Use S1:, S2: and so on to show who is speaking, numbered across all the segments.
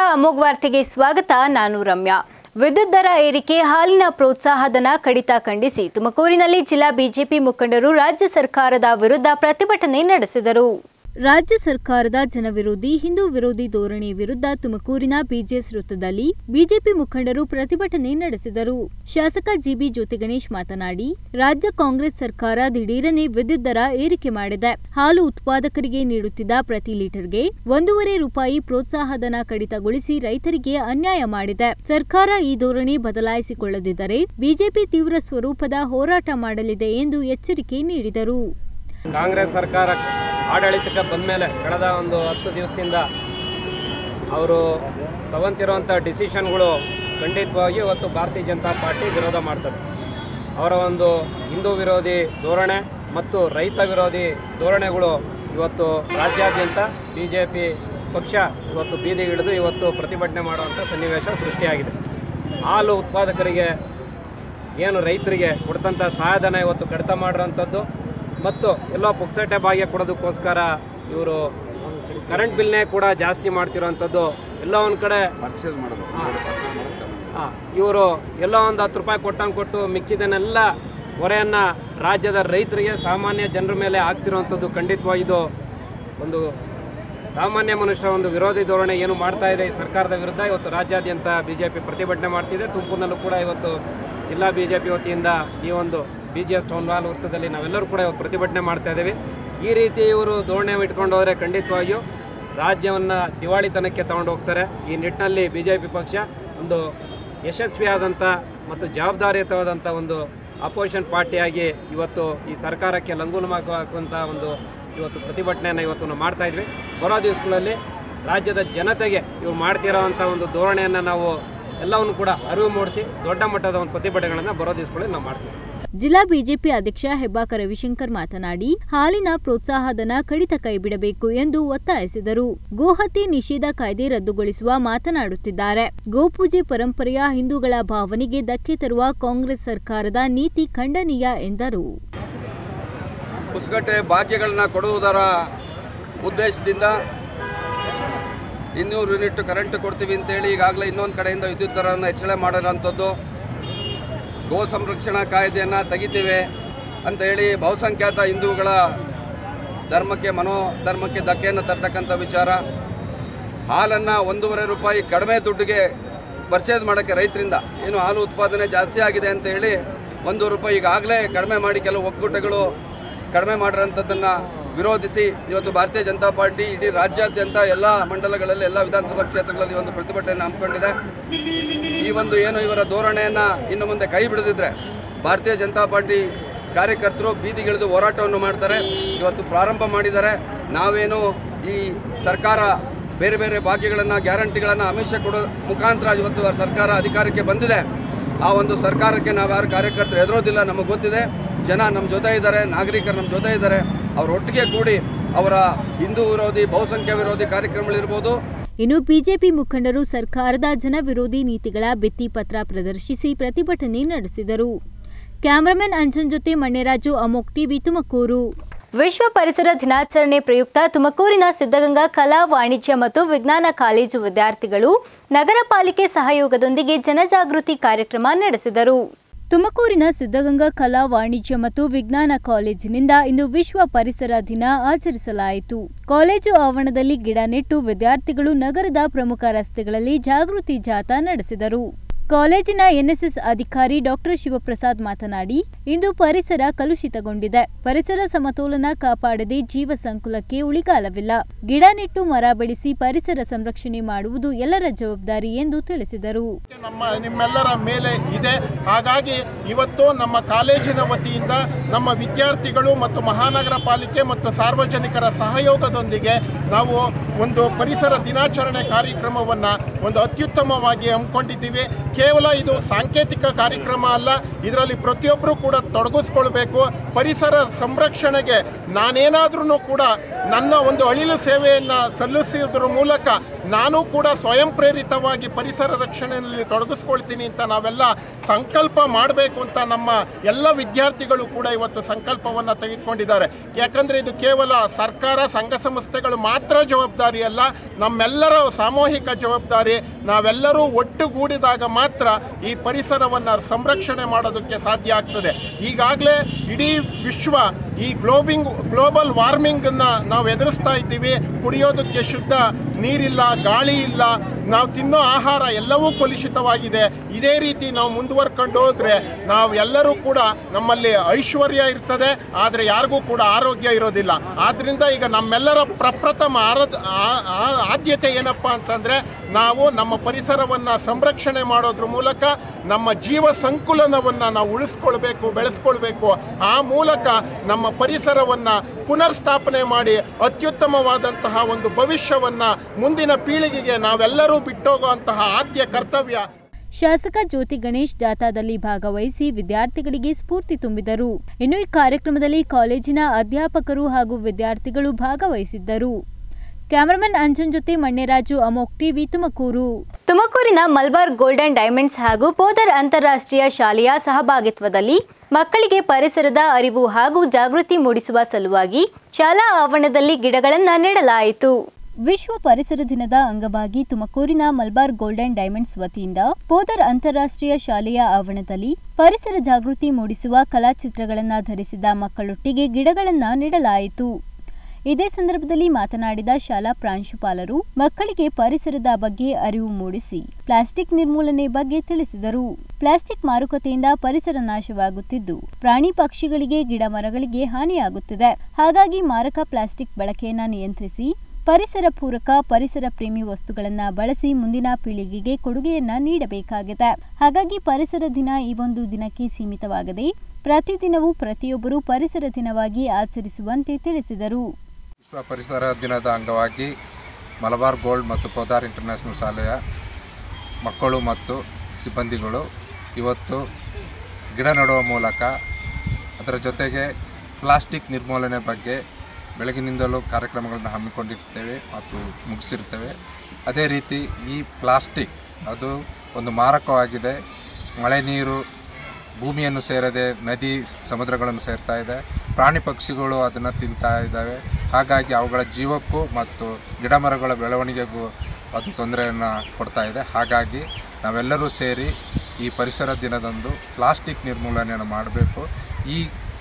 S1: ಅಮೋಘ್ ವಾರ್ತೆಗೆ ಸ್ವಾಗತ ನಾನು ರಮ್ಯಾ ವಿದ್ಯುತ್ ದರ ಏರಿಕೆ ಹಾಲಿನ ಪ್ರೋತ್ಸಾಹಧನ ಕಡಿತ ಖಂಡಿಸಿ ತುಮಕೂರಿನಲ್ಲಿ ಜಿಲ್ಲಾ ಬಿಜೆಪಿ ಮುಖಂಡರು ರಾಜ್ಯ ಸರ್ಕಾರದ ವಿರುದ್ಧ ಪ್ರತಿಭಟನೆ ನಡೆಸಿದರು ರಾಜ್ಯ ಸರ್ಕಾರದ ಜನವಿರೋಧಿ ಹಿಂದೂ ವಿರೋಧಿ ಧೋರಣೆ ವಿರುದ್ಧ ತುಮಕೂರಿನ ಬಿಜೆಎಸ್ ವೃತ್ತದಲ್ಲಿ ಬಿಜೆಪಿ ಮುಖಂಡರು ಪ್ರತಿಭಟನೆ ನಡೆಸಿದರು ಶಾಸಕ ಜಿಬಿ ಜ್ಯೋತಿಗಣೇಶ್ ಮಾತನಾಡಿ ರಾಜ್ಯ ಕಾಂಗ್ರೆಸ್ ಸರ್ಕಾರ ದಿಢೀರನೆ ವಿದ್ಯುತ್ ದರ ಏರಿಕೆ ಮಾಡಿದೆ ಹಾಲು ಉತ್ಪಾದಕರಿಗೆ ನೀಡುತ್ತಿದ್ದ ಪ್ರತಿ ಲೀಟರ್ಗೆ ಒಂದೂವರೆ ರೂಪಾಯಿ ಪ್ರೋತ್ಸಾಹಧನ ಕಡಿತಗೊಳಿಸಿ ರೈತರಿಗೆ ಅನ್ಯಾಯ ಮಾಡಿದೆ ಸರ್ಕಾರ ಈ ಧೋರಣೆ ಬದಲಾಯಿಸಿಕೊಳ್ಳದಿದ್ದರೆ ಬಿಜೆಪಿ ತೀವ್ರ ಸ್ವರೂಪದ ಹೋರಾಟ ಮಾಡಲಿದೆ ಎಂದು ಎಚ್ಚರಿಕೆ ನೀಡಿದರು
S2: ಕಾಂಗ್ರೆಸ್ ಸರ್ಕಾರ ಆಡಳಿತಕ್ಕೆ ಬಂದ ಮೇಲೆ ಕಳೆದ ಒಂದು ಹತ್ತು ದಿವಸದಿಂದ ಅವರು ತಗೊಂತಿರುವಂಥ ಡಿಸಿಷನ್ಗಳು ಖಂಡಿತವಾಗಿ ಇವತ್ತು ಭಾರತೀಯ ಜನತಾ ಪಾರ್ಟಿ ವಿರೋಧ ಮಾಡ್ತದೆ ಅವರ ಒಂದು ಹಿಂದೂ ವಿರೋಧಿ ಧೋರಣೆ ಮತ್ತು ರೈತ ವಿರೋಧಿ ಧೋರಣೆಗಳು ಇವತ್ತು ರಾಜ್ಯಾದ್ಯಂತ ಬಿ ಜೆ ಪಿ ಪಕ್ಷ ಇವತ್ತು ಬೀದಿಗಿಳಿದು ಇವತ್ತು ಪ್ರತಿಭಟನೆ ಮಾಡುವಂಥ ಸನ್ನಿವೇಶ ಸೃಷ್ಟಿಯಾಗಿದೆ ಹಾಲು ಉತ್ಪಾದಕರಿಗೆ ಏನು ರೈತರಿಗೆ ಕೊಡ್ತಂಥ ಸಹಾಯಧನ ಇವತ್ತು ಕಡಿತ ಮಾಡಿರೋಂಥದ್ದು ಮತ್ತು ಎಲ್ಲೋ ಪುಕ್ಸಟೆ ಭಾಗ್ಯ ಕೊಡೋದಕ್ಕೋಸ್ಕರ ಇವರು ಕರೆಂಟ್ ಬಿಲ್ನೇ ಕೂಡ ಜಾಸ್ತಿ ಮಾಡ್ತಿರೋಂಥದ್ದು ಎಲ್ಲೋ ಒಂದು ಕಡೆ
S3: ಪರ್ಚೇಸ್ ಮಾಡೋದು
S2: ಇವರು ಎಲ್ಲೋ ಒಂದು ಹತ್ತು ರೂಪಾಯಿ ಕೊಟ್ಟಂಗೆ ಕೊಟ್ಟು ಮಿಕ್ಕಿದನ್ನೆಲ್ಲ ಹೊರೆಯನ್ನು ರಾಜ್ಯದ ರೈತರಿಗೆ ಸಾಮಾನ್ಯ ಜನರ ಮೇಲೆ ಆಗ್ತಿರೋವಂಥದ್ದು ಖಂಡಿತವಾಗಿ ಇದು ಒಂದು ಸಾಮಾನ್ಯ ಮನುಷ್ಯರ ಒಂದು ವಿರೋಧಿ ಧೋರಣೆ ಏನು ಮಾಡ್ತಾ ಇದೆ ಈ ಸರ್ಕಾರದ ವಿರುದ್ಧ ಇವತ್ತು ರಾಜ್ಯಾದ್ಯಂತ ಬಿ ಜೆ ಪಿ ಪ್ರತಿಭಟನೆ ಮಾಡ್ತಿದೆ ತುಮಕೂರಿನಲ್ಲೂ ಕೂಡ ಇವತ್ತು ಜಿಲ್ಲಾ ಬಿ ಜೆ ಪಿ ವತಿಯಿಂದ ಈ ಒಂದು B G S town hall ವೃತ್ತದಲ್ಲಿ ನಾವೆಲ್ಲರೂ ಕೂಡ ಇವತ್ತು ಪ್ರತಿಭಟನೆ ಮಾಡ್ತಾ ಇದ್ದೀವಿ ಈ ರೀತಿ ಇವರು ಧೋರಣೆ ಇಟ್ಕೊಂಡು ಹೋದರೆ ಖಂಡಿತವಾಗಿಯೂ ರಾಜ್ಯವನ್ನು ದಿವಾಳಿತನಕ್ಕೆ ತಗೊಂಡು ಹೋಗ್ತಾರೆ ಈ ನಿಟ್ಟಿನಲ್ಲಿ ಬಿ ಜೆ ಪಿ ಪಕ್ಷ ಒಂದು ಯಶಸ್ವಿಯಾದಂಥ ಮತ್ತು ಜವಾಬ್ದಾರಿಯುತವಾದಂಥ ಒಂದು ಅಪೋಸಿಷನ್ ಪಾರ್ಟಿಯಾಗಿ ಇವತ್ತು ಈ ಸರ್ಕಾರಕ್ಕೆ ಲಂಗೂಲಮಾಗುವಂಥ ಒಂದು ಇವತ್ತು ಪ್ರತಿಭಟನೆಯನ್ನು ಇವತ್ತು ನಾವು ಮಾಡ್ತಾ ಇದ್ವಿ ಬರೋ ದಿವಸಗಳಲ್ಲಿ ರಾಜ್ಯದ ಜನತೆಗೆ ಇವ್ರು ಮಾಡ್ತಿರೋವಂಥ ಒಂದು ಧೋರಣೆಯನ್ನು ನಾವು ಎಲ್ಲವನ್ನು ಕೂಡ ಅರಿವು ಮೂಡಿಸಿ ದೊಡ್ಡ ಮಟ್ಟದ ಒಂದು ಪ್ರತಿಭಟನೆಗಳನ್ನು ಬರೋ ದಿವಸಗಳಲ್ಲಿ ನಾವು ಮಾಡ್ತೀವಿ
S1: ಜಿಲ್ಲಾ ಬಿಜೆಪಿ ಅಧ್ಯಕ್ಷ ಹೆಬ್ಬಾಕ ರವಿಶಂಕರ್ ಮಾತನಾಡಿ ಹಾಲಿನ ಪ್ರೋತ್ಸಾಹಧನ ಕಡಿತ ಕೈಬಿಡಬೇಕು ಎಂದು ಒತ್ತಾಯಿಸಿದರು ಗೋಹತ್ಯೆ ನಿಷೇಧ ಕಾಯ್ದೆ ರದ್ದುಗೊಳಿಸುವ ಮಾತನಾಡುತ್ತಿದ್ದಾರೆ ಗೋಪೂಜೆ ಪರಂಪರೆಯ ಹಿಂದೂಗಳ ಭಾವನೆಗೆ ಧಕ್ಕೆ ತರುವ ಕಾಂಗ್ರೆಸ್ ಸರ್ಕಾರದ ನೀತಿ ಖಂಡನೀಯ ಎಂದರು
S3: ಪುಸ್ತಕಟ್ಟೆ ಭಾಗ್ಯಗಳನ್ನ ಕೊಡುವುದರ ಉದ್ದೇಶದಿಂದ ಇನ್ನೂರು ಯೂನಿಟ್ ಕರೆಂಟ್ ಕೊಡ್ತೀವಿ ಅಂತೇಳಿ ಈಗಾಗಲೇ ಇನ್ನೊಂದು ಕಡೆಯಿಂದ ವಿದ್ಯುತ್ ದರವನ್ನು ಹೆಚ್ಚಳ ಮಾಡಿರೋಂಥದ್ದು ಗೋ ಸಂರಕ್ಷಣಾ ಕಾಯ್ದೆಯನ್ನು ತೆಗಿತೀವಿ ಅಂತ ಹೇಳಿ ಬಹುಸಂಖ್ಯಾತ ಹಿಂದೂಗಳ ಧರ್ಮಕ್ಕೆ ಮನೋಧರ್ಮಕ್ಕೆ ಧಕ್ಕೆಯನ್ನು ತರ್ತಕ್ಕಂಥ ವಿಚಾರ ಹಾಲನ್ನು ಒಂದೂವರೆ ರೂಪಾಯಿ ಕಡಿಮೆ ದುಡ್ಡಿಗೆ ಪರ್ಚೇಸ್ ಮಾಡೋಕ್ಕೆ ರೈತರಿಂದ ಏನು ಹಾಲು ಉತ್ಪಾದನೆ ಜಾಸ್ತಿ ಆಗಿದೆ ಅಂತ ಹೇಳಿ ಒಂದು ರೂಪಾಯಿ ಈಗಾಗಲೇ ಕಡಿಮೆ ಮಾಡಿ ಕೆಲವು ಒಕ್ಕೂಟಗಳು ಕಡಿಮೆ ಮಾಡಿರೋಂಥದ್ದನ್ನು ವಿರೋಧಿಸಿ ಇವತ್ತು ಭಾರತೀಯ ಜನತಾ ಪಾರ್ಟಿ ಇಡೀ ರಾಜ್ಯಾದ್ಯಂತ ಎಲ್ಲ ಮಂಡಲಗಳಲ್ಲಿ ಎಲ್ಲ ವಿಧಾನಸಭಾ ಕ್ಷೇತ್ರಗಳಲ್ಲಿ ಒಂದು ಪ್ರತಿಭಟನೆಯನ್ನು ಹಮ್ಮಿಕೊಂಡಿದೆ ಈ ಒಂದು ಏನು ಇವರ ಧೋರಣೆಯನ್ನು ಇನ್ನು ಮುಂದೆ ಕೈ ಬಿಡದಿದ್ರೆ ಭಾರತೀಯ ಜನತಾ ಪಾರ್ಟಿ ಕಾರ್ಯಕರ್ತರು ಬೀದಿಗಿಳಿದು ಹೋರಾಟವನ್ನು ಮಾಡ್ತಾರೆ ಇವತ್ತು ಪ್ರಾರಂಭ ಮಾಡಿದ್ದಾರೆ ನಾವೇನು ಈ ಸರ್ಕಾರ ಬೇರೆ ಬೇರೆ ಭಾಗ್ಯಗಳನ್ನು ಗ್ಯಾರಂಟಿಗಳನ್ನು ಆಮಿಷ ಕೊಡೋ ಮುಖಾಂತರ ಇವತ್ತು ಸರ್ಕಾರ ಅಧಿಕಾರಕ್ಕೆ ಬಂದಿದೆ ಆ ಒಂದು ಸರ್ಕಾರಕ್ಕೆ ನಾವು ಯಾರು ಕಾರ್ಯಕರ್ತರು ಎದುರೋದಿಲ್ಲ ನಮಗೆ ಗೊತ್ತಿದೆ ಜನ ನಮ್ಮ ಜೊತೆ ಇದ್ದಾರೆ ನಾಗರಿಕರು ನಮ್ಮ ಜೊತೆ ಇದ್ದಾರೆ ಅವ್ರ ಒಟ್ಟಿಗೆ ಕೂಡಿ ಅವರ ಹಿಂದೂ ವಿರೋಧಿ ಬಹುಸಂಖ್ಯಾ ವಿರೋಧಿ ಕಾರ್ಯಕ್ರಮಗಳಿರ್ಬೋದು
S1: ಇನ್ನು ಬಿಜೆಪಿ ಮುಖಂಡರು ಸರ್ಕಾರದ ಜನವಿರೋಧಿ ನೀತಿಗಳ ಭಿತ್ತಿಪತ್ರ ಪ್ರದರ್ಶಿಸಿ ಪ್ರತಿಭಟನೆ ನಡೆಸಿದರು ಕ್ಯಾಮರಾಮನ್ ಅಂಜನ್ ಜೊತೆ ಮಣ್ಣೆರಾಜು ಅಮೋಕ್ ಟಿವಿ ತುಮಕೂರು ವಿಶ್ವ ಪರಿಸರ ದಿನಾಚರಣೆ ಪ್ರಯುಕ್ತ ತುಮಕೂರಿನ ಸಿದ್ಧಗಂಗಾ ಕಲಾ ವಾಣಿಜ್ಯ ಮತ್ತು ವಿಜ್ಞಾನ ಕಾಲೇಜು ವಿದ್ಯಾರ್ಥಿಗಳು ನಗರ ಪಾಲಿಕೆ ಸಹಯೋಗದೊಂದಿಗೆ ಜನಜಾಗೃತಿ ಕಾರ್ಯಕ್ರಮ ನಡೆಸಿದರು ತುಮಕೂರಿನ ಸಿದ್ಧಗಂಗಾ ಕಲಾ ವಾಣಿಜ್ಯ ಮತ್ತು ವಿಜ್ಞಾನ ಕಾಲೇಜಿನಿಂದ ಇಂದು ವಿಶ್ವ ಪರಿಸರ ದಿನ ಆಚರಿಸಲಾಯಿತು ಕಾಲೇಜು ಆವರಣದಲ್ಲಿ ಗಿಡ ನೆಟ್ಟು ವಿದ್ಯಾರ್ಥಿಗಳು ನಗರದ ಪ್ರಮುಖ ರಸ್ತೆಗಳಲ್ಲಿ ಜಾಗೃತಿ ಜಾಥಾ ನಡೆಸಿದರು ಕಾಲೇಜಿನ ಎನ್ಎಸ್ಎಸ್ ಅಧಿಕಾರಿ ಡಾಕ್ಟರ್ ಶಿವಪ್ರಸಾದ್ ಮಾತನಾಡಿ ಇಂದು ಪರಿಸರ ಕಲುಷಿತಗೊಂಡಿದೆ ಪರಿಸರ ಸಮತೋಲನ ಕಾಪಾಡದೆ ಜೀವ ಸಂಕುಲಕ್ಕೆ ಉಳಿಗಾಲವಿಲ್ಲ ಗಿಡ ನೆಟ್ಟು ಮರ ಬೆಳೆಸಿ ಪರಿಸರ ಸಂರಕ್ಷಣೆ ಮಾಡುವುದು ಎಲ್ಲರ ಜವಾಬ್ದಾರಿ ಎಂದು ತಿಳಿಸಿದರು
S4: ನಮ್ಮ ನಿಮ್ಮೆಲ್ಲರ ಮೇಲೆ ಇದೆ ಹಾಗಾಗಿ ಇವತ್ತು ನಮ್ಮ ಕಾಲೇಜಿನ ವತಿಯಿಂದ ನಮ್ಮ ವಿದ್ಯಾರ್ಥಿಗಳು ಮತ್ತು ಮಹಾನಗರ ಪಾಲಿಕೆ ಮತ್ತು ಸಾರ್ವಜನಿಕರ ಸಹಯೋಗದೊಂದಿಗೆ ನಾವು ಒಂದು ಪರಿಸರ ದಿನಾಚರಣೆ ಕಾರ್ಯಕ್ರಮವನ್ನು ಒಂದು ಅತ್ಯುತ್ತಮವಾಗಿ ಹಮ್ಮಿಕೊಂಡಿದ್ದೀವಿ ಕೇವಲ ಇದು ಸಾಂಕೇತಿಕ ಕಾರ್ಯಕ್ರಮ ಅಲ್ಲ ಇದರಲ್ಲಿ ಪ್ರತಿಯೊಬ್ಬರು ಕೂಡ ತೊಡಗಿಸ್ಕೊಳ್ಬೇಕು ಪರಿಸರ ಸಂರಕ್ಷಣೆಗೆ ನಾನೇನಾದ್ರೂ ಕೂಡ ನನ್ನ ಒಂದು ಅಳಿಲು ಸೇವೆಯನ್ನು ಸಲ್ಲಿಸೋದ್ರ ಮೂಲಕ ನಾನು ಕೂಡ ಸ್ವಯಂ ಪ್ರೇರಿತವಾಗಿ ಪರಿಸರ ರಕ್ಷಣೆಯಲ್ಲಿ ತೊಡಗಿಸ್ಕೊಳ್ತೀನಿ ಅಂತ ನಾವೆಲ್ಲ ಸಂಕಲ್ಪ ಮಾಡಬೇಕು ಅಂತ ನಮ್ಮ ಎಲ್ಲ ವಿದ್ಯಾರ್ಥಿಗಳು ಕೂಡ ಇವತ್ತು ಸಂಕಲ್ಪವನ್ನು ತೆಗೆದುಕೊಂಡಿದ್ದಾರೆ ಯಾಕಂದರೆ ಇದು ಕೇವಲ ಸರ್ಕಾರ ಸಂಘ ಸಂಸ್ಥೆಗಳು ಮಾತ್ರ ಜವಾಬ್ದಾರಿ ಅಲ್ಲ ನಮ್ಮೆಲ್ಲರ ಸಾಮೂಹಿಕ ಜವಾಬ್ದಾರಿ ನಾವೆಲ್ಲರೂ ಒಟ್ಟುಗೂಡಿದಾಗ ಮಾತ್ರ ಈ ಪರಿಸರವನ್ನು ಸಂರಕ್ಷಣೆ ಮಾಡೋದಕ್ಕೆ ಸಾಧ್ಯ ಆಗ್ತದೆ ಈಗಾಗಲೇ ಇಡೀ ವಿಶ್ವ ಈ ಗ್ಲೋಬಿಂಗ್ ಗ್ಲೋಬಲ್ ವಾರ್ಮಿಂಗನ್ನು ನಾವು ಎದುರಿಸ್ತಾ ಇದ್ದೀವಿ ಕುಡಿಯೋದಕ್ಕೆ ಶುದ್ಧ ನೀರಿಲ್ಲ ಗಾಳಿ ಇಲ್ಲ ನಾವು ತಿನ್ನೋ ಆಹಾರ ಎಲ್ಲವೂ ಕಲುಷಿತವಾಗಿದೆ ಇದೇ ರೀತಿ ನಾವು ಮುಂದುವರ್ಕೊಂಡು ಹೋದರೆ ನಾವು ಎಲ್ಲರೂ ಕೂಡ ನಮ್ಮಲ್ಲಿ ಐಶ್ವರ್ಯ ಇರ್ತದೆ ಆದರೆ ಯಾರಿಗೂ ಕೂಡ ಆರೋಗ್ಯ ಇರೋದಿಲ್ಲ ಆದ್ದರಿಂದ ಈಗ ನಮ್ಮೆಲ್ಲರ ಪ್ರಪ್ರಥಮ ಆರದ್ ಆ- ಆ- ಆದ್ಯತೆ ಏನಪ್ಪ ಅಂತಂದರೆ ನಾವು ನಮ್ಮ ಪರಿಸರವನ್ನು ಸಂರಕ್ಷಣೆ ಮಾಡೋದ್ರ ಮೂಲಕ ನಮ್ಮ ಜೀವ ಸಂಕುಲನವನ್ನು ನಾವು ಉಳಿಸ್ಕೊಳ್ಬೇಕು ಬೆಳೆಸ್ಕೊಳ್ಬೇಕು ಆ ಮೂಲಕ ನಮ್ಮ ಪರಿಸರವನ್ನು ಪುನರ್ಸ್ಥಾಪನೆ ಮಾಡಿ ಅತ್ಯುತ್ತಮವಾದಂತಹ ಒಂದು ಭವಿಷ್ಯವನ್ನು ಮುಂದಿನ ಪೀಳಿಗೆಗೆ ನಾವೆಲ್ಲರೂ ಬಿಟ್ಟೋಗುವಂತಹ ಆದ್ಯ ಕರ್ತವ್ಯ
S1: ಶಾಸಕ ಜ್ಯೋತಿ ಗಣೇಶ್ ಜಾಥಾದಲ್ಲಿ ಭಾಗವಹಿಸಿ ವಿದ್ಯಾರ್ಥಿಗಳಿಗೆ ಸ್ಫೂರ್ತಿ ತುಂಬಿದರು ಇನ್ನು ಈ ಕಾರ್ಯಕ್ರಮದಲ್ಲಿ ಕಾಲೇಜಿನ ಅಧ್ಯಾಪಕರು ಹಾಗೂ ವಿದ್ಯಾರ್ಥಿಗಳು ಭಾಗವಹಿಸಿದ್ದರು ಕ್ಯಾಮರಾಮನ್ ಅಂಜನ್ ಜೊತೆ ಮಣ್ಣೆರಾಜು ಅಮೋಕ್ ಟಿವಿ ತುಮಕೂರು ತುಮಕೂರಿನ ಮಲ್ಬಾರ್ ಗೋಲ್ಡನ್ ಡೈಮಂಡ್ಸ್ ಹಾಗೂ ಪೋದರ್ ಅಂತಾರಾಷ್ಟ್ರೀಯ ಶಾಲೆಯ ಸಹಭಾಗಿತ್ವದಲ್ಲಿ ಮಕ್ಕಳಿಗೆ ಪರಿಸರದ ಅರಿವು ಹಾಗೂ ಜಾಗೃತಿ ಮೂಡಿಸುವ ಸಲುವಾಗಿ ಶಾಲಾ ಆವರಣದಲ್ಲಿ ಗಿಡಗಳನ್ನು ನೆಡಲಾಯಿತು ವಿಶ್ವ ಪರಿಸರ ದಿನದ ಅಂಗವಾಗಿ ತುಮಕೂರಿನ ಮಲ್ಬಾರ್ ಗೋಲ್ಡನ್ ಡೈಮಂಡ್ಸ್ ವತಿಯಿಂದ ಪೋದರ್ ಅಂತಾರಾಷ್ಟ್ರೀಯ ಶಾಲೆಯ ಆವರಣದಲ್ಲಿ ಪರಿಸರ ಜಾಗೃತಿ ಮೂಡಿಸುವ ಕಲಾಚಿತ್ರಗಳನ್ನು ಧರಿಸಿದ ಮಕ್ಕಳೊಟ್ಟಿಗೆ ಗಿಡಗಳನ್ನು ನೆಡಲಾಯಿತು ಇದೇ ಸಂದರ್ಭದಲ್ಲಿ ಮಾತನಾಡಿದ ಶಾಲಾ ಪ್ರಾಂಶುಪಾಲರು ಮಕ್ಕಳಿಗೆ ಪರಿಸರದ ಬಗ್ಗೆ ಅರಿವು ಮೂಡಿಸಿ ಪ್ಲಾಸ್ಟಿಕ್ ನಿರ್ಮೂಲನೆ ಬಗ್ಗೆ ತಿಳಿಸಿದರು ಪ್ಲಾಸ್ಟಿಕ್ ಮಾರುಕಟ್ಟೆಯಿಂದ ಪರಿಸರ ನಾಶವಾಗುತ್ತಿದ್ದು ಪ್ರಾಣಿ ಪಕ್ಷಿಗಳಿಗೆ ಗಿಡ ಮರಗಳಿಗೆ ಹಾನಿಯಾಗುತ್ತಿದೆ ಹಾಗಾಗಿ ಮಾರಕ ಪ್ಲಾಸ್ಟಿಕ್ ಬಳಕೆಯನ್ನ ನಿಯಂತ್ರಿಸಿ ಪರಿಸರ ಪೂರಕ ಪರಿಸರ ಪ್ರೇಮಿ ವಸ್ತುಗಳನ್ನ ಬಳಸಿ ಮುಂದಿನ ಪೀಳಿಗೆಗೆ ಕೊಡುಗೆಯನ್ನ ನೀಡಬೇಕಾಗಿದೆ ಹಾಗಾಗಿ ಪರಿಸರ ದಿನ ಈ ಒಂದು ದಿನಕ್ಕೆ ಸೀಮಿತವಾಗದೆ ಪ್ರತಿದಿನವೂ ಪ್ರತಿಯೊಬ್ಬರು ಪರಿಸರ ದಿನವಾಗಿ ಆಚರಿಸುವಂತೆ ತಿಳಿಸಿದರು
S5: ವಿಶ್ವ ಪರಿಸರ ದಿನದ ಅಂಗವಾಗಿ ಮಲಬಾರ್ ಗೋಲ್ಡ್ ಮತ್ತು ಪೋದಾರ್ ಇಂಟರ್ನ್ಯಾಷನಲ್ ಶಾಲೆಯ ಮಕ್ಕಳು ಮತ್ತು ಸಿಬ್ಬಂದಿಗಳು ಇವತ್ತು ಗಿಡ ನೆಡುವ ಮೂಲಕ ಅದರ ಜೊತೆಗೆ ಪ್ಲಾಸ್ಟಿಕ್ ನಿರ್ಮೂಲನೆ ಬಗ್ಗೆ ಬೆಳಗಿನಿಂದಲೂ ಕಾರ್ಯಕ್ರಮಗಳನ್ನು ಹಮ್ಮಿಕೊಂಡಿರ್ತೇವೆ ಮತ್ತು ಮುಗಿಸಿರ್ತೇವೆ ಅದೇ ರೀತಿ ಈ ಪ್ಲಾಸ್ಟಿಕ್ ಅದು ಒಂದು ಮಾರಕವಾಗಿದೆ ಮಳೆ ನೀರು ಭೂಮಿಯನ್ನು ಸೇರದೆ ನದಿ ಸಮುದ್ರಗಳನ್ನು ಸೇರ್ತಾ ಇದೆ ಪ್ರಾಣಿ ಪಕ್ಷಿಗಳು ಅದನ್ನು ತಿಂತಾ ಇದ್ದಾವೆ ಹಾಗಾಗಿ ಅವುಗಳ ಜೀವಕ್ಕೂ ಮತ್ತು ಗಿಡಮರಗಳ ಬೆಳವಣಿಗೆಗೂ ಅದು ತೊಂದರೆಯನ್ನು ಕೊಡ್ತಾ ಇದೆ ಹಾಗಾಗಿ ನಾವೆಲ್ಲರೂ ಸೇರಿ ಈ ಪರಿಸರ ದಿನದಂದು ಪ್ಲಾಸ್ಟಿಕ್ ನಿರ್ಮೂಲನೆಯನ್ನು ಮಾಡಬೇಕು ಈ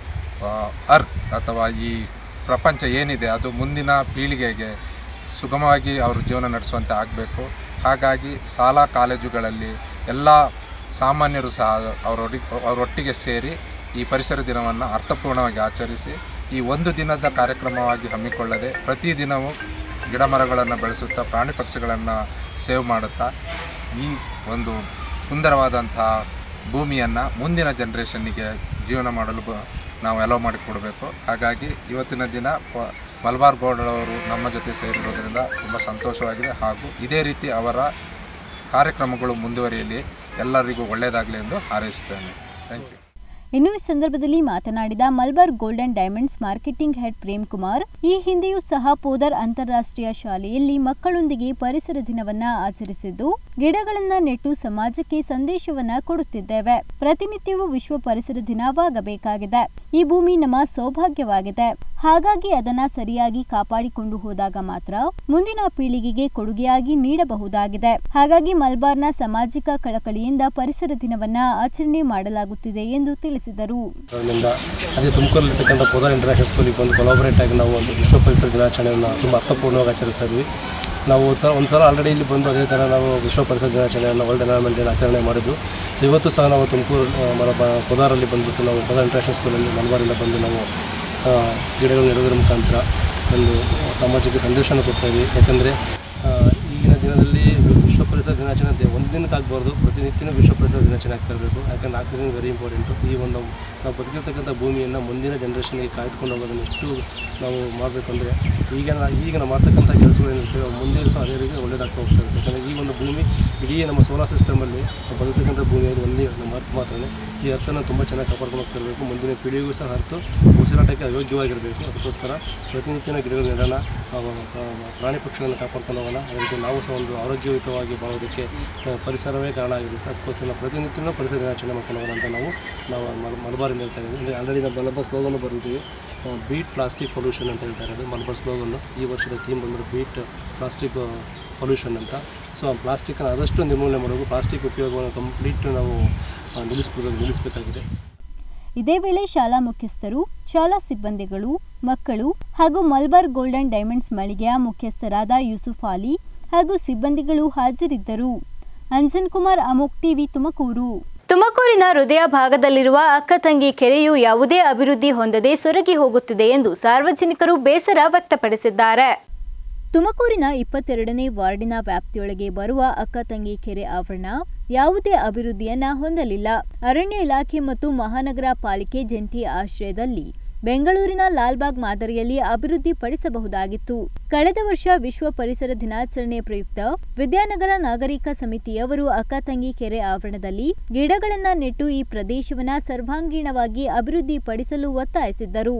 S5: ಆ, ಅರ್ತ್ ಅಥವಾ ಈ ಪ್ರಪಂಚ ಏನಿದೆ ಅದು ಮುಂದಿನ ಪೀಳಿಗೆಗೆ ಸುಗಮವಾಗಿ ಅವರು ಜೀವನ ನಡೆಸುವಂತೆ ಆಗಬೇಕು ಹಾಗಾಗಿ ಶಾಲಾ ಕಾಲೇಜುಗಳಲ್ಲಿ ಎಲ್ಲ ಸಾಮಾನ್ಯರು ಸಹ ಅವರೊಟ್ಟಿಗೆ ಅವರೊಟ್ಟಿಗೆ ಸೇರಿ ಈ ಪರಿಸರ ದಿನವನ್ನು ಅರ್ಥಪೂರ್ಣವಾಗಿ ಆಚರಿಸಿ ಈ ಒಂದು ದಿನದ ಕಾರ್ಯಕ್ರಮವಾಗಿ ಹಮ್ಮಿಕೊಳ್ಳದೆ ಪ್ರತಿದಿನವೂ ಗಿಡಮರಗಳನ್ನು ಬೆಳೆಸುತ್ತಾ ಪ್ರಾಣಿ ಪಕ್ಷಿಗಳನ್ನು ಸೇವ್ ಮಾಡುತ್ತಾ ಈ ಒಂದು ಸುಂದರವಾದಂಥ ಭೂಮಿಯನ್ನು ಮುಂದಿನ ಜನ್ರೇಷನ್ನಿಗೆ ಜೀವನ ಮಾಡಲು ಬ- ನಾವು ಅಲೋ ಮಾಡಿಕೊಡಬೇಕು ಹಾಗಾಗಿ ಇವತ್ತಿನ ದಿನ ಪ- ಮಲಬಾರ್ ಗೌಡ್ ಅವರು ನಮ್ಮ ಜೊತೆ ಸೇರಿರೋದ್ರಿಂದ ತುಂಬ ಸಂತೋಷವಾಗಿದೆ ಹಾಗೂ ಇದೇ ರೀತಿ ಅವರ ಕಾರ್ಯಕ್ರಮಗಳು ಮುಂದುವರಿಯಲಿ ಎಲ್ಲರಿಗೂ ಒಳ್ಳೆಯದಾಗಲಿ ಎಂದು ಹಾರೈಸುತ್ತೇನೆ ಥ್ಯಾಂಕ್ ಯು
S1: ಇನ್ನು ಈ ಸಂದರ್ಭದಲ್ಲಿ ಮಾತನಾಡಿದ Malabar golden diamonds marketing head Prem Kumar ಈ ಹಿಂದೆಯೂ ಸಹ ಪೋದರ್ ಅಂತಾರಾಷ್ಟ್ರೀಯ ಶಾಲೆಯಲ್ಲಿ ಮಕ್ಕಳೊಂದಿಗೆ ಪರಿಸರ ದಿನವನ್ನ ಆಚರಿಸಿದ್ದು ಗಿಡಗಳನ್ನ ನೆಟ್ಟು ಸಮಾಜಕ್ಕೆ ಸಂದೇಶವನ್ನ ಕೊಡುತ್ತಿದ್ದೇವೆ ಪ್ರತಿನಿತ್ಯವೂ ವಿಶ್ವ ಪರಿಸರ ದಿನವಾಗಬೇಕಾಗಿದೆ ಈ ಭೂಮಿ ನಮ್ಮ ಸೌಭಾಗ್ಯವಾಗಿದೆ ಹಾಗಾಗಿ ಅದನ್ನ ಸರಿಯಾಗಿ ಕಾಪಾಡಿಕೊಂಡು ಹೋದಾಗ ಮಾತ್ರ ಮುಂದಿನ ಪೀಳಿಗೆಗೆ ಕೊಡುಗೆಯಾಗಿ ನೀಡಬಹುದಾಗಿದೆ ಹಾಗಾಗಿ ಮಲ್ಬಾರ್ನ ಸಾಮಾಜಿಕ ಕಳಕಳಿಯಿಂದ ಪರಿಸರ ದಿನವನ್ನ ಆಚರಣೆ ಮಾಡಲಾಗುತ್ತಿದೆ ಎಂದು ತಿಳಿಸಿದರು
S6: ಅದರಿಂದ ಅದೇ ತುಮಕೂರಲ್ಲಿರ್ತಕ್ಕಂಥ ಪೋದಾರ್ ಇಂಟರ್ನ್ಯಾಷನಲ್ ಸ್ಕೂಲಿಗೆ ಬಂದು ಕೊಲಾಬರೇಟ್ ಆಗಿ ನಾವು ಒಂದು ವಿಶ್ವ ಪರಿಸರ ದಿನಾಚರಣೆಯನ್ನು ತುಂಬ ಅರ್ಥಪೂರ್ಣವಾಗಿ ಆಚರಿಸ್ತಾ ಇದ್ವಿ ನಾವು ಒಂದು ಸಲ ಒಂದು ಸಲ ಆಲ್ರೆಡಿ ಇಲ್ಲಿ ಬಂದು ಅದೇ ಥರ ನಾವು ವಿಶ್ವ ಪರಿಸರ ದಿನಾಚರಣೆಯನ್ನು ವರ್ಲ್ಡ್ ಎನ್ವೈರ್ಮೆಂಟ್ ಡೇ ಆಚರಣೆ ಮಾಡಿದ್ದು ಸೊ ಇವತ್ತು ಸಹ ನಾವು ತುಮಕೂರು ಆ, ಮಲಬ ಪೋದಾರಲ್ಲಿ ಬಂದುಬಿಟ್ಟು ನಾವು ಪೋದಾರ್ ಇಂಟರ್ನ್ಯಾಷನಲ್ ಸ್ಕೂಲಲ್ಲಿ ಮಲಬಾರಿಂದ ಬಂದು ನಾವು ಆ, ಗಿಡಗಳು ನೆಡೋದ್ರ ಮುಖಾಂತರ ಒಂದು ಸಮಾಜಕ್ಕೆ ಸಂದೇಶವನ್ನು ಕೊಡ್ತಾ ಇದ್ವಿ ಯಾಕಂದರೆ ಈಗಿನ ದಿನದಲ್ಲಿ ವಿಶ್ವ ಪರಿಸರ ಪರಿಸರ ದಿನಾಚರಣೆ ಅಂತ ಒಂದು ದಿನಕ್ಕೆ ಆಗಬಾರ್ದು ಪ್ರತಿನಿತ್ಯನೂ ವಿಶ್ವ ಪರಿಸರ ದಿನಾಚರಣೆ ಆಗ್ತಾ ಇರಬೇಕು ಯಾಕಂದರೆ ಆಕ್ಸಿಜನ್ ವೆರಿ ಇಂಪಾರ್ಟೆಂಟು ಈ ಒಂದು ನಾವು ಬದುಕಿರ್ತಕ್ಕಂಥ ಭೂಮಿಯನ್ನು ಮುಂದಿನ ಜನ್ರೇಷನ್ಗೆ ಕಾಯ್ದುಕೊಂಡು ಹೋಗೋದನ್ನು ಎಷ್ಟು ನಾವು ಮಾಡಬೇಕು ಅಂದರೆ ಈಗ ನಾ- ಈಗ ನಾವು ಮಾಡ್ತಕ್ಕಂಥ ಕೆಲಸಗಳು ಏನಿರ್ತವೆ ಅವು ಮುಂದೆ ಸಹ ಅದೇ ರೀತಿ ಒಳ್ಳೇದಾಗ್ತಾ ಹೋಗ್ತಾ ಇರುತ್ತೆ ಯಾಕಂದರೆ ಈ ಒಂದು ಭೂಮಿ ಇಡೀ ನಮ್ಮ ಸೋಲಾರ್ ಸಿಸ್ಟಮಲ್ಲಿ ನಾವು ಬದುಕತಕ್ಕಂಥ ಭೂಮಿಯಲ್ಲಿ ಒಂದೇ ನಮ್ಮ ಅರ್ಥ ಮಾತ್ರನೇ ಈ ಅರ್ಥನ ತುಂಬ ಚೆನ್ನಾಗಿ ಕಾಪಾಡ್ಕೊಂಡು ಹೋಗ್ತಾ ಇರಬೇಕು ಮುಂದಿನ ಪೀಳಿಗೆಗೂ ಸಹ ಅರ್ಥ ಉಸಿರಾಟಕ್ಕೆ ಅಯೋಗ್ಯವಾಗಿರಬೇಕು ಅದಕ್ಕೋಸ್ಕರ ಪ್ರತಿನಿತ್ಯನ ಗಿಡಗಳು ನೆಡೋಣ ಆ, ಆ, ಪ್ರಾಣಿ ಪಕ್ಷಿಗಳನ್ನು ಕಾಪಾಡ್ಕೊಂಡು ಹೋಗೋಣ ಅದೇ ರೀತಿ ನಾವು ಸಹ ಒಂದು ಆರೋಗ್ಯಯುತವಾಗಿ ಬಾಳೋದಕ್ಕೆ ಆ, ಪರಿಸರವೇ ಕಾರಣ ಆಗಿರುತ್ತೆ ಅದಕ್ಕೋಸ್ಕರ ನಾವು ಪ್ರತಿನಿತ್ಯನೂ ಪರಿಸರ ದಿನಾಚರಣೆ ಮಾಡ್ಕೊಂಡು ಹೋಗೋಣ ಅಂತ ನಾವು ನಾವು ಮಲ- ಮಲಬಾರಿಂದ ಹೇಳ್ತಾ ಇದ್ದೀವಿ ಅಂದರೆ ಆಲ್ರೆಡಿ ನಾವು ಮಲಬಾರ್ ಸ್ಲೋಗನ್ನು ಬರೆದಿದ್ದೀವಿ ಬೀಟ್ ಪ್ಲಾಸ್ಟಿಕ್ ಪೊಲ್ಯೂಷನ್ ಅಂತ ಹೇಳ್ತಾ ಇರೋದು ಮಲಬಾರ್ ಸ್ಲೋಗನ್ನು ಈ ವರ್ಷದ ಥೀಮ್ ಬಂದ್ಬಿಟ್ಟು ಬೀಟ್ ಪ್ಲಾಸ್ಟಿಕ್ ಪೊಲ್ಯೂಷನ್ ಅಂತ ಸೊ ಆ ಪ್ಲಾಸ್ಟಿಕ್ಕನ್ನು ಆದಷ್ಟು ನಿರ್ಮೂಲನೆ ಮಾಡಬೇಕು ಪ್ಲಾಸ್ಟಿಕ್ ಉಪಯೋಗವನ್ನು ಕಂಪ್ಲೀಟ್ ನಾವು ಆ, ನಿಲ್ಲಿಸ್ಬೋದು ನಿಲ್ಲಿಸಬೇಕಾಗಿದೆ
S1: ಇದೇ ವೇಳೆ ಶಾಲಾ ಮುಖ್ಯಸ್ಥರು ಶಾಲಾ ಸಿಬ್ಬಂದಿಗಳು ಮಕ್ಕಳು ಹಾಗೂ ಮಲ್ಬಾರ್ ಗೋಲ್ಡನ್ ಡೈಮಂಡ್ಸ್ ಮಳಿಗೆಯ ಮುಖ್ಯಸ್ಥರಾದ ಯೂಸುಫ್ ಅಲಿ ಹಾಗೂ ಸಿಬ್ಬಂದಿಗಳು ಹಾಜರಿದ್ದರು ಅಂಜನ್ ಕುಮಾರ್ ಅಮೋಕ್ ಟಿವಿ ತುಮಕೂರು ತುಮಕೂರಿನ ಹೃದಯ ಭಾಗದಲ್ಲಿರುವ ಅಕ್ಕ ತಂಗಿ ಕೆರೆಯು ಯಾವುದೇ ಅಭಿವೃದ್ಧಿ ಹೊಂದದೆ ಸೊರಗಿ ಹೋಗುತ್ತಿದೆ ಎಂದು ಸಾರ್ವಜನಿಕರು ಬೇಸರ ವ್ಯಕ್ತಪಡಿಸಿದ್ದಾರೆ ತುಮಕೂರಿನ ಇಪ್ಪತ್ತೆರಡನೇ ವಾರ್ಡಿನ ವ್ಯಾಪ್ತಿಯೊಳಗೆ ಬರುವ ಅಕ್ಕತಂಗಿ ಕೆರೆ ಆವರಣ ಯಾವುದೇ ಅಭಿವೃದ್ಧಿಯನ್ನ ಹೊಂದಲಿಲ್ಲ ಅರಣ್ಯ ಇಲಾಖೆ ಮತ್ತು ಮಹಾನಗರ ಪಾಲಿಕೆ ಜಂಟಿ ಆಶ್ರಯದಲ್ಲಿ ಬೆಂಗಳೂರಿನ ಲಾಲ್ಬಾಗ್ ಮಾದರಿಯಲ್ಲಿ ಅಭಿವೃದ್ಧಿ ಪಡಿಸಬಹುದಾಗಿತ್ತು ಕಳೆದ ವರ್ಷ ವಿಶ್ವ ಪರಿಸರ ದಿನಾಚರಣೆ ಪ್ರಯುಕ್ತ ವಿದ್ಯಾನಗರ ನಾಗರಿಕ ಸಮಿತಿಯವರು ಅಕ್ಕತಂಗಿ ಕೆರೆ ಆವರಣದಲ್ಲಿ ಗಿಡಗಳನ್ನ ನೆಟ್ಟು ಈ ಪ್ರದೇಶವನ್ನ ಸರ್ವಾಂಗೀಣವಾಗಿ ಅಭಿವೃದ್ಧಿ ಪಡಿಸಲು ಒತ್ತಾಯಿಸಿದ್ದರು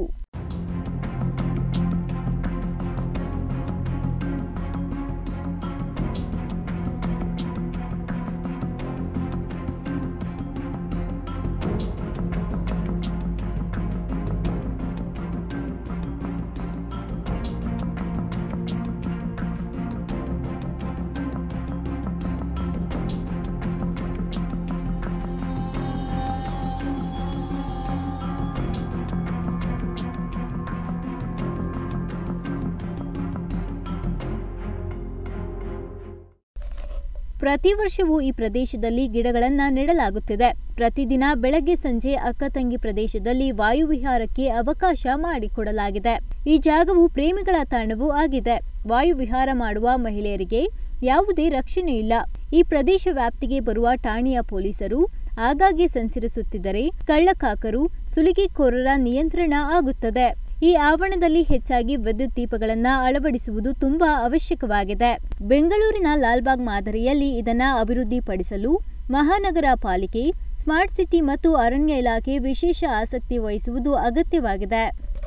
S1: ಪ್ರತಿ ವರ್ಷವೂ ಈ ಪ್ರದೇಶದಲ್ಲಿ ಗಿಡಗಳನ್ನ ನೆಡಲಾಗುತ್ತಿದೆ ಪ್ರತಿದಿನ ಬೆಳಗ್ಗೆ ಸಂಜೆ ಅಕ್ಕತಂಗಿ ಪ್ರದೇಶದಲ್ಲಿ ವಾಯುವಿಹಾರಕ್ಕೆ ಅವಕಾಶ ಮಾಡಿಕೊಡಲಾಗಿದೆ ಈ ಜಾಗವು ಪ್ರೇಮಿಗಳ ತಾಣವೂ ಆಗಿದೆ ವಾಯುವಿಹಾರ ಮಾಡುವ ಮಹಿಳೆಯರಿಗೆ ಯಾವುದೇ ರಕ್ಷಣೆ ಇಲ್ಲ ಈ ಪ್ರದೇಶ ವ್ಯಾಪ್ತಿಗೆ ಬರುವ ಠಾಣೆಯ ಪೊಲೀಸರು ಆಗಾಗ್ಗೆ ಸಂಚರಿಸುತ್ತಿದ್ದರೆ ಕಳ್ಳಕಾಕರು ಸುಲಿಗೆಕೋರರ ನಿಯಂತ್ರಣ ಆಗುತ್ತದೆ ಈ ಆವರಣದಲ್ಲಿ ಹೆಚ್ಚಾಗಿ ವಿದ್ಯುತ್ ದೀಪಗಳನ್ನ ಅಳವಡಿಸುವುದು ತುಂಬಾ ಅವಶ್ಯಕವಾಗಿದೆ ಬೆಂಗಳೂರಿನ ಲಾಲ್ಬಾಗ್ ಮಾದರಿಯಲ್ಲಿ ಇದನ್ನ ಅಭಿವೃದ್ಧಿಪಡಿಸಲು ಮಹಾನಗರ ಪಾಲಿಕೆ ಸ್ಮಾರ್ಟ್ ಸಿಟಿ ಮತ್ತು ಅರಣ್ಯ ಇಲಾಖೆ ವಿಶೇಷ ಆಸಕ್ತಿ ವಹಿಸುವುದು ಅಗತ್ಯವಾಗಿದೆ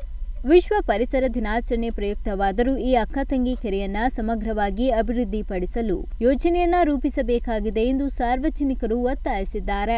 S1: ವಿಶ್ವ ಪರಿಸರ ದಿನಾಚರಣೆ ಪ್ರಯುಕ್ತವಾದರೂ ಈ ಅಕ್ಕತಂಗಿ ಕೆರೆಯನ್ನ ಸಮಗ್ರವಾಗಿ ಅಭಿವೃದ್ಧಿಪಡಿಸಲು ಯೋಜನೆಯನ್ನ ರೂಪಿಸಬೇಕಾಗಿದೆ ಎಂದು ಸಾರ್ವಜನಿಕರು ಒತ್ತಾಯಿಸಿದ್ದಾರೆ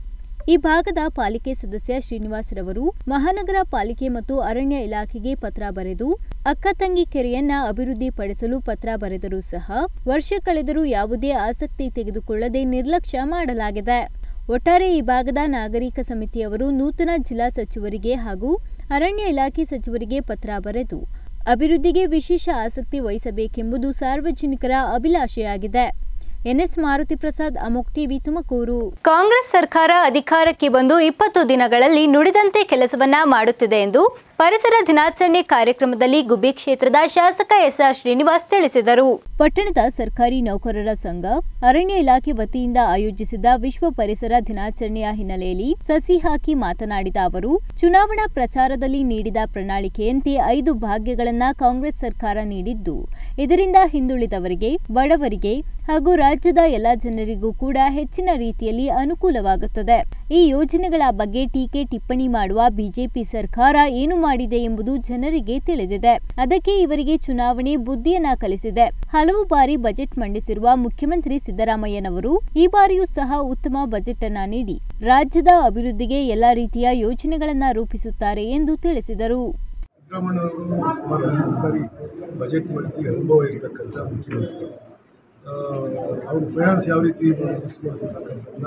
S1: ಈ ಭಾಗದ ಪಾಲಿಕೆ ಸದಸ್ಯ ಶ್ರೀನಿವಾಸ್ ರವರು ಮಹಾನಗರ ಪಾಲಿಕೆ ಮತ್ತು ಅರಣ್ಯ ಇಲಾಖೆಗೆ ಪತ್ರ ಬರೆದು ಅಕ್ಕತಂಗಿ ಕೆರೆಯನ್ನ ಅಭಿವೃದ್ಧಿಪಡಿಸಲು ಪತ್ರ ಬರೆದರೂ ಸಹ ವರ್ಷ ಕಳೆದರೂ ಯಾವುದೇ ಆಸಕ್ತಿ ತೆಗೆದುಕೊಳ್ಳದೆ ನಿರ್ಲಕ್ಷ್ಯ ಮಾಡಲಾಗಿದೆ ಒಟ್ಟಾರೆ ಈ ಭಾಗದ ನಾಗರಿಕ ಸಮಿತಿಯವರು ನೂತನ ಜಿಲ್ಲಾ ಸಚಿವರಿಗೆ ಹಾಗೂ ಅರಣ್ಯ ಇಲಾಖೆ ಸಚಿವರಿಗೆ ಪತ್ರ ಬರೆದು ಅಭಿವೃದ್ಧಿಗೆ ವಿಶೇಷ ಆಸಕ್ತಿ ವಹಿಸಬೇಕೆಂಬುದು ಸಾರ್ವಜನಿಕರ ಅಭಿಲಾಷೆಯಾಗಿದೆ ಎನ್ಎಸ್ ಮಾರುತಿ ಪ್ರಸಾದ್ ಅಮೋಕ್ ಟಿವಿ ತುಮಕೂರು ಕಾಂಗ್ರೆಸ್ ಸರ್ಕಾರ ಅಧಿಕಾರಕ್ಕೆ ಬಂದು ಇಪ್ಪತ್ತು ದಿನಗಳಲ್ಲಿ ನುಡಿದಂತೆ ಕೆಲಸವನ್ನ ಮಾಡುತ್ತಿದೆ ಎಂದು ಪರಿಸರ ದಿನಾಚರಣೆ ಕಾರ್ಯಕ್ರಮದಲ್ಲಿ ಗುಬ್ಬಿ ಕ್ಷೇತ್ರದ ಶಾಸಕ ಎಸ್ಆರ್ ಶ್ರೀನಿವಾಸ್ ತಿಳಿಸಿದರು ಪಟ್ಟಣದ ಸರ್ಕಾರಿ ನೌಕರರ ಸಂಘ ಅರಣ್ಯ ಇಲಾಖೆ ವತಿಯಿಂದ ಆಯೋಜಿಸಿದ ವಿಶ್ವ ಪರಿಸರ ದಿನಾಚರಣೆಯ ಹಿನ್ನೆಲೆಯಲ್ಲಿ ಸಸಿ ಹಾಕಿ ಮಾತನಾಡಿದ ಅವರು ಚುನಾವಣಾ ಪ್ರಚಾರದಲ್ಲಿ ನೀಡಿದ ಪ್ರಣಾಳಿಕೆಯಂತೆ ಐದು ಭಾಗ್ಯಗಳನ್ನ ಕಾಂಗ್ರೆಸ್ ಸರ್ಕಾರ ನೀಡಿದ್ದು ಇದರಿಂದ ಹಿಂದುಳಿದವರಿಗೆ ಬಡವರಿಗೆ ಹಾಗೂ ರಾಜ್ಯದ ಎಲ್ಲ ಜನರಿಗೂ ಕೂಡ ಹೆಚ್ಚಿನ ರೀತಿಯಲ್ಲಿ ಅನುಕೂಲವಾಗುತ್ತದೆ ಈ ಯೋಜನೆಗಳ ಬಗ್ಗೆ ಟೀಕೆ ಟಿಪ್ಪಣಿ ಮಾಡುವ ಬಿಜೆಪಿ ಸರ್ಕಾರ ಏನು ಮಾಡಿದೆ ಎಂಬುದು ಜನರಿಗೆ ತಿಳಿದಿದೆ ಅದಕ್ಕೆ ಇವರಿಗೆ ಚುನಾವಣೆ ಬುದ್ಧಿಯನ್ನ ಕಲಿಸಿದೆ ಹಲವು ಬಾರಿ ಬಜೆಟ್ ಮಂಡಿಸಿರುವ ಮುಖ್ಯಮಂತ್ರಿ ಸಿದ್ದರಾಮಯ್ಯನವರು ಈ ಬಾರಿಯೂ ಸಹ ಉತ್ತಮ ಬಜೆಟ್ ಅನ್ನ ನೀಡಿ ರಾಜ್ಯದ ಅಭಿವೃದ್ಧಿಗೆ ಎಲ್ಲಾ ರೀತಿಯ ಯೋಜನೆಗಳನ್ನ ರೂಪಿಸುತ್ತಾರೆ ಎಂದು ತಿಳಿಸಿದರು
S7: ಸಿದ್ದರಾಮಯ್ಯವರು ಸುಮಾರು ಹನ್ನೊಂದು ಸಾರಿ ಬಜೆಟ್ ಮಂಡಿಸಿ ಅನುಭವ ಇರತಕ್ಕಂಥ ಮುಖ್ಯಮಂತ್ರಿಗಳು ಆ, ಅವ್ರ ಫೈನಾನ್ಸ್ ಯಾವ ರೀತಿ ರೂಪಿಸ್ಬೇಕು ಅಂತಕ್ಕಂಥದ್ದನ್ನ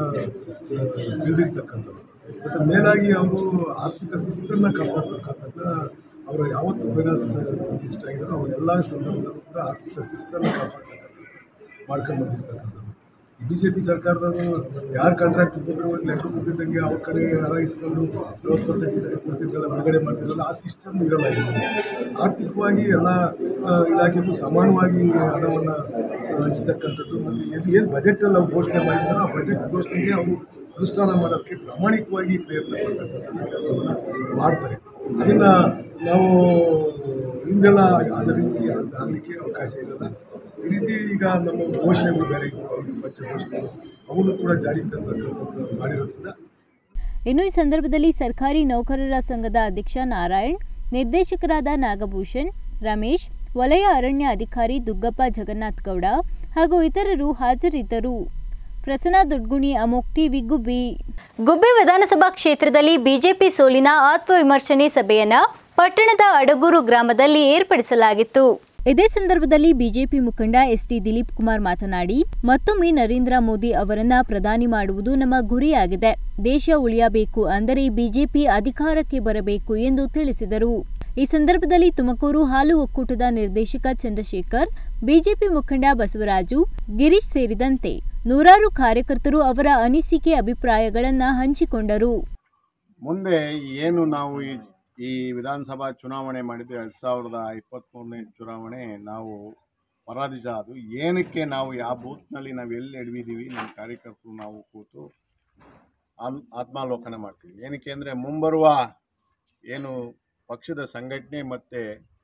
S7: ಆ, ತಿಳಿದಿರ್ತಕ್ಕಂಥದ್ದು ಮತ್ತು ಮೇಲಾಗಿ ಅವರು ಆರ್ಥಿಕ ಶಿಸ್ತನ್ನು ಕಾಪಾಡ್ತಕ್ಕಂಥದ್ದನ್ನ ಅವರು ಯಾವತ್ತು ಫೈನಾನ್ಸ್ ಮಿನಿಸ್ಟ್ ಆಗಿರೋ ಅವ್ರು ಎಲ್ಲ ಸಂದರ್ಭದಲ್ಲೂ ಕೂಡ ಆರ್ಥಿಕ ಶಿಸ್ತನ್ನು ಕಾಪಾಡ್ತಕ್ಕಂಥದ್ದು ಮಾಡ್ಕೊಂಡು ಬಂದಿರ್ತಕ್ಕಂಥದ್ದು ಬಿ ಜೆ ಪಿ ಸರ್ಕಾರದವರು ಯಾರು ಕಾಂಟ್ರಾಕ್ಟ್ ಕೊಟ್ಟರು ಲೆಟರ್ ಕೊಟ್ಟಿದ್ದಂಗೆ ಅವ್ರ ಕಡೆ ಹರ ಇಸ್ಕೊಂಡು ನಲವತ್ತು ಪರ್ಸೆಂಟ್ ಇಸ್ಕೊಂಡು ಕೊಡ್ತಿದ್ರಲ್ಲ ಬಿಡುಗಡೆ ಮಾಡ್ತಿರಲ್ಲ ಆ ಸಿಸ್ಟಮ್ ಇರಲ್ಲ ಇಲ್ಲಿ ಆರ್ಥಿಕವಾಗಿ ಎಲ್ಲ ಆ, ಇಲಾಖೆಗೂ ಸಮಾನವಾಗಿ ಹಣವನ್ನು ಹಂಚ್ತಕ್ಕಂಥದ್ದು ಮತ್ತು ಎಲ್ಲಿ ಏನು ಬಜೆಟಲ್ಲಿ ನಾವು ಘೋಷಣೆ ಮಾಡಿದ್ದಾರೋ ಆ ಬಜೆಟ್ ಘೋಷಣೆಗೆ ಅವರು ಅನುಷ್ಠಾನ ಮಾಡೋಕ್ಕೆ ಪ್ರಾಮಾಣಿಕವಾಗಿ ಪ್ರಯತ್ನ ಪಡ್ತಕ್ಕಂಥ ಕೆಲಸವನ್ನು ಮಾಡ್ತಾರೆ ಅದನ್ನು ನಾವು ಹಿಂದೆಲ್ಲ ಆದ ರೀತಿ ಆಗಲಿಕ್ಕೆ ಅವಕಾಶ ಇರಲ್ಲ ಈ ರೀತಿ ಈಗ ನಮ್ಮ ಘೋಷಣೆಗಳು ಬೇರೆ ಇತ್ತು ಇದು ಪಂಚ ಘೋಷಣೆಗಳು ಅವನ್ನು ಕೂಡ ಜಾರಿಗೆ ತರ್ತಕ್ಕಂಥದ್ದು ಮಾಡಿರೋದ್ರಿಂದ
S1: ಇನ್ನು ಈ ಸಂದರ್ಭದಲ್ಲಿ ಸರ್ಕಾರಿ ನೌಕರರ ಸಂಘದ ಅಧ್ಯಕ್ಷ ನಾರಾಯಣ್ ನಿರ್ದೇಶಕರಾದ ನಾಗಭೂಷಣ್ ರಮೇಶ್ ವಲಯ ಅರಣ್ಯ ಅಧಿಕಾರಿ ದುಗ್ಗಪ್ಪ ಜಗನ್ನಾಥ್ ಗೌಡ ಹಾಗೂ ಇತರರು ಹಾಜರಿದ್ದರು ಪ್ರಸನ್ನ ದೊಡ್ಗುಣಿ ಅಮೋಕ್ ಟಿವಿ ಗುಬ್ಬಿ ಗುಬ್ಬಿ ವಿಧಾನಸಭಾ ಕ್ಷೇತ್ರದಲ್ಲಿ ಬಿಜೆಪಿ ಸೋಲಿನ ಆತ್ಮವಿಮರ್ಶನೆ ಸಭೆಯನ್ನ ಪಟ್ಟಣದ ಅಡಗೂರು ಗ್ರಾಮದಲ್ಲಿ ಏರ್ಪಡಿಸಲಾಗಿತ್ತು ಇದೇ ಸಂದರ್ಭದಲ್ಲಿ ಬಿಜೆಪಿ ಮುಖಂಡ ಎಸ್ಟಿ ದಿಲೀಪ್ ಕುಮಾರ್ ಮಾತನಾಡಿ ಮತ್ತೊಮ್ಮೆ ನರೇಂದ್ರ ಮೋದಿ ಅವರನ್ನ ಪ್ರಧಾನಿ ಮಾಡುವುದು ನಮ್ಮ ಗುರಿಯಾಗಿದೆ ದೇಶ ಉಳಿಯಬೇಕು ಅಂದರೆ ಬಿಜೆಪಿ ಅಧಿಕಾರಕ್ಕೆ ಬರಬೇಕು ಎಂದು ತಿಳಿಸಿದರು ಈ ಸಂದರ್ಭದಲ್ಲಿ ತುಮಕೂರು ಹಾಲು ಒಕ್ಕೂಟದ ನಿರ್ದೇಶಕ ಚಂದ್ರಶೇಖರ್ ಬಿಜೆಪಿ ಮುಖಂಡ ಬಸವರಾಜು ಗಿರೀಶ್ ಸೇರಿದಂತೆ ನೂರಾರು ಕಾರ್ಯಕರ್ತರು ಅವರ ಅನಿಸಿಕೆ ಅಭಿಪ್ರಾಯಗಳನ್ನ ಹಂಚಿಕೊಂಡರು
S8: ಮುಂದೆ ಏನು ನಾವು ಈ ಈ ವಿಧಾನಸಭಾ ಚುನಾವಣೆ ಮಾಡಿದ್ದು ಎರಡು ಸಾವಿರದ ಇಪ್ಪತ್ತ್ಮೂರನೇ ಚುನಾವಣೆ ನಾವು ಪರಾಜಿತ ಅದು ಏನಕ್ಕೆ ನಾವು ಯಾವ ಬೂತ್ನಲ್ಲಿ ನಾವು ಎಲ್ಲಿ ಎಡವಿದ್ದೀವಿ ನಮ್ಮ ಕಾರ್ಯಕರ್ತರು ನಾವು ಕೂತು ಆಮ್ ಆತ್ಮಾವಲೋಕನ ಮಾಡ್ತೀವಿ ಏನಕ್ಕೆ ಅಂದರೆ ಮುಂಬರುವ ಏನು ಪಕ್ಷದ ಸಂಘಟನೆ ಮತ್ತು